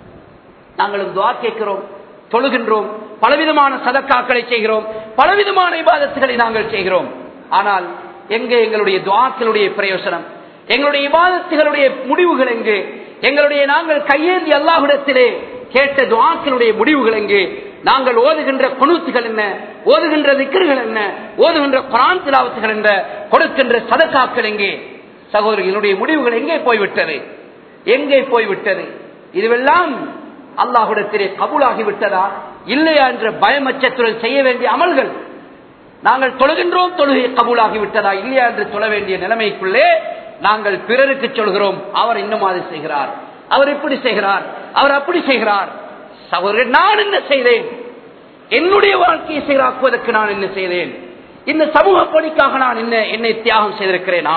நாங்களும் துவா கேட்கிறோம் தொழுகின்றோம் பலவிதமான சதக்காக்களை செய்கிறோம் பலவிதமான இபாதத்துகளை நாங்கள் செய்கிறோம் ஆனால் எங்கே எங்களுடைய துவாக்களுடைய பிரயோசனம் எங்களுடைய இபாதத்துகளுடைய முடிவுகள் எங்கு எங்களுடைய நாங்கள் கையேந்தி அல்லாஹ்விடத்திலே கேட்ட துவாக்களுடைய முடிவுகள் எங்கு நாங்கள் ஓதுகின்ற குணூத்துகள் என்ன ஓதுகின்ற திக்கர்கள் என்ன ஓதுகின்ற குரான் திலாவத்துகள் என்ன கொடுக்கின்ற சதக்காக்கள் எங்கே சகோதரர்களுடைய முடிவுகள் எங்கே போய்விட்டது எங்கே போய்விட்டது இதுவெல்லாம் அல்லாஹுடத்திலே கபூலாகி விட்டதா இல்லையா என்ற பயமச்சத்துடன் செய்ய வேண்டிய அமல்கள் நாங்கள் தொழுகின்றோம் தொழுகை கபூலாகி விட்டதா இல்லையா என்று சொல்ல வேண்டிய நிலைமைக்குள்ளே நாங்கள் பிறருக்கு சொல்கிறோம் அவர் இன்னும் அதை செய்கிறார் அவர் இப்படி செய்கிறார் அவர் அப்படி செய்கிறார் சகோதரர் நான் என்ன செய்தேன் என்னுடைய வாழ்க்கையை சீராக்குவதற்கு நான் என்ன செய்தேன் இந்த சமூக பணிக்காக நான் என்ன என்னை தியாகம் செய்திருக்கிறேனா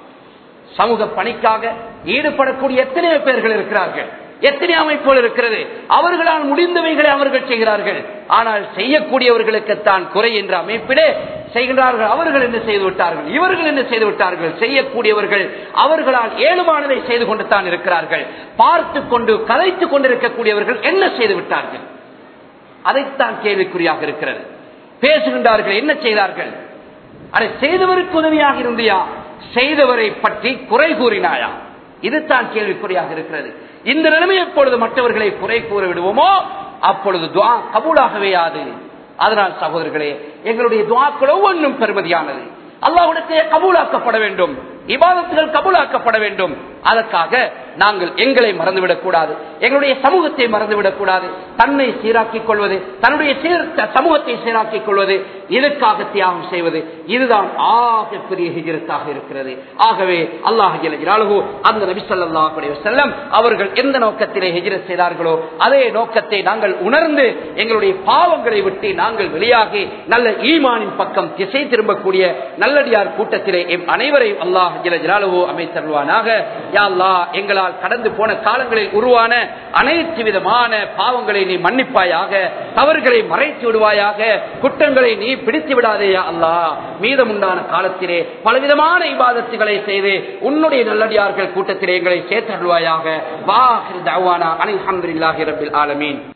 சமூக பணிக்காக ஈடுபடக்கூடிய எத்தனையோ பேர்கள் இருக்கிறார்கள் எத்தனை அமைப்புகள் இருக்கிறது அவர்களால் முடிந்தவைகளை அவர்கள் செய்கிறார்கள் ஆனால் செய்யக்கூடியவர்களுக்குத்தான் குறை என்ற அமைப்பிலே செய்கிறார்கள் அவர்கள் என்ன செய்து விட்டார்கள் இவர்கள் என்ன செய்து விட்டார்கள் செய்யக்கூடியவர்கள் அவர்களால் ஏழுமானதை செய்து கொண்டு தான் இருக்கிறார்கள் பார்த்து கொண்டு கதைத்துக் கொண்டிருக்கக்கூடியவர்கள் என்ன செய்து விட்டார்கள் அதைத்தான் கேள்விக்குறியாக இருக்கிறது பேசுகின்றார்கள் என்ன செய்தார்கள் அதை செய்தவருக்கு உதவியாக இருந்தியா செய்தவரை பற்றி குறை கூறினாயா இதுதான் கேள்விக்குறியாக இருக்கிறது இந்த நிலைமை எப்பொழுது மற்றவர்களை குறை கூற விடுவோமோ அப்பொழுது துவா கபூலாகவே யாது அதனால் சகோதரர்களே எங்களுடைய துவாக்கள் ஒவ்வொன்றும் பெருமதியானது அல்லாஹ்விடத்திலே கபூலாக்கப்பட வேண்டும் இபாதத்துகள் கபூலாக்கப்பட வேண்டும் அதற்காக நாங்கள் எங்களை மறந்துவிடக் கூடாது எங்களுடைய சமூகத்தை மறந்துவிடக் கூடாது தன்னை சீராக்கிக் கொள்வது தன்னுடைய சீர் சமூகத்தை சீராக்கிக் கொள்வது இதற்காக தியாகம் செய்வது இதுதான் ஆக பெரிய ஹிஜரத்தாக இருக்கிறது ஆகவே அல்லாஹ் ஜலஜலாலுஹு அந்த நபி ஸல்லல்லாஹு அலைஹி வஸல்லம் அவர்கள் எந்த நோக்கத்திலே ஹிஜ்ரத் செய்தார்களோ அதே நோக்கத்தை நாங்கள் உணர்ந்து எங்களுடைய பாவங்களை விட்டு நாங்கள் வெளியாகி நல்ல ஈமானின் பக்கம் திசை திரும்பக்கூடிய நல்லடியார் கூட்டத்திலே எம் அனைவரையும் அல்லாஹ் ஜலஜலாலுஹு அமைத்தருவானாக யா அல்லாஹ் எங்களால் கடந்து போன காலங்களில் உருவான அனைத்து விதமான பாவங்களை நீ மன்னிப்பாயாக தவறுகளை மறைத்து விடுவாயாக குற்றங்களை நீ பிடித்து விடாதேயா அல்லாஹ் மீதமுண்டான காலத்திலே பலவிதமான இபாதத்துகளை செய்து உன்னுடைய நல்லடியார்கள் கூட்டத்திலே எங்களை சேர்த்தருள்வாயாக வா அனில் அஹமதுல்லாஹி ரபில் ஆலமீன்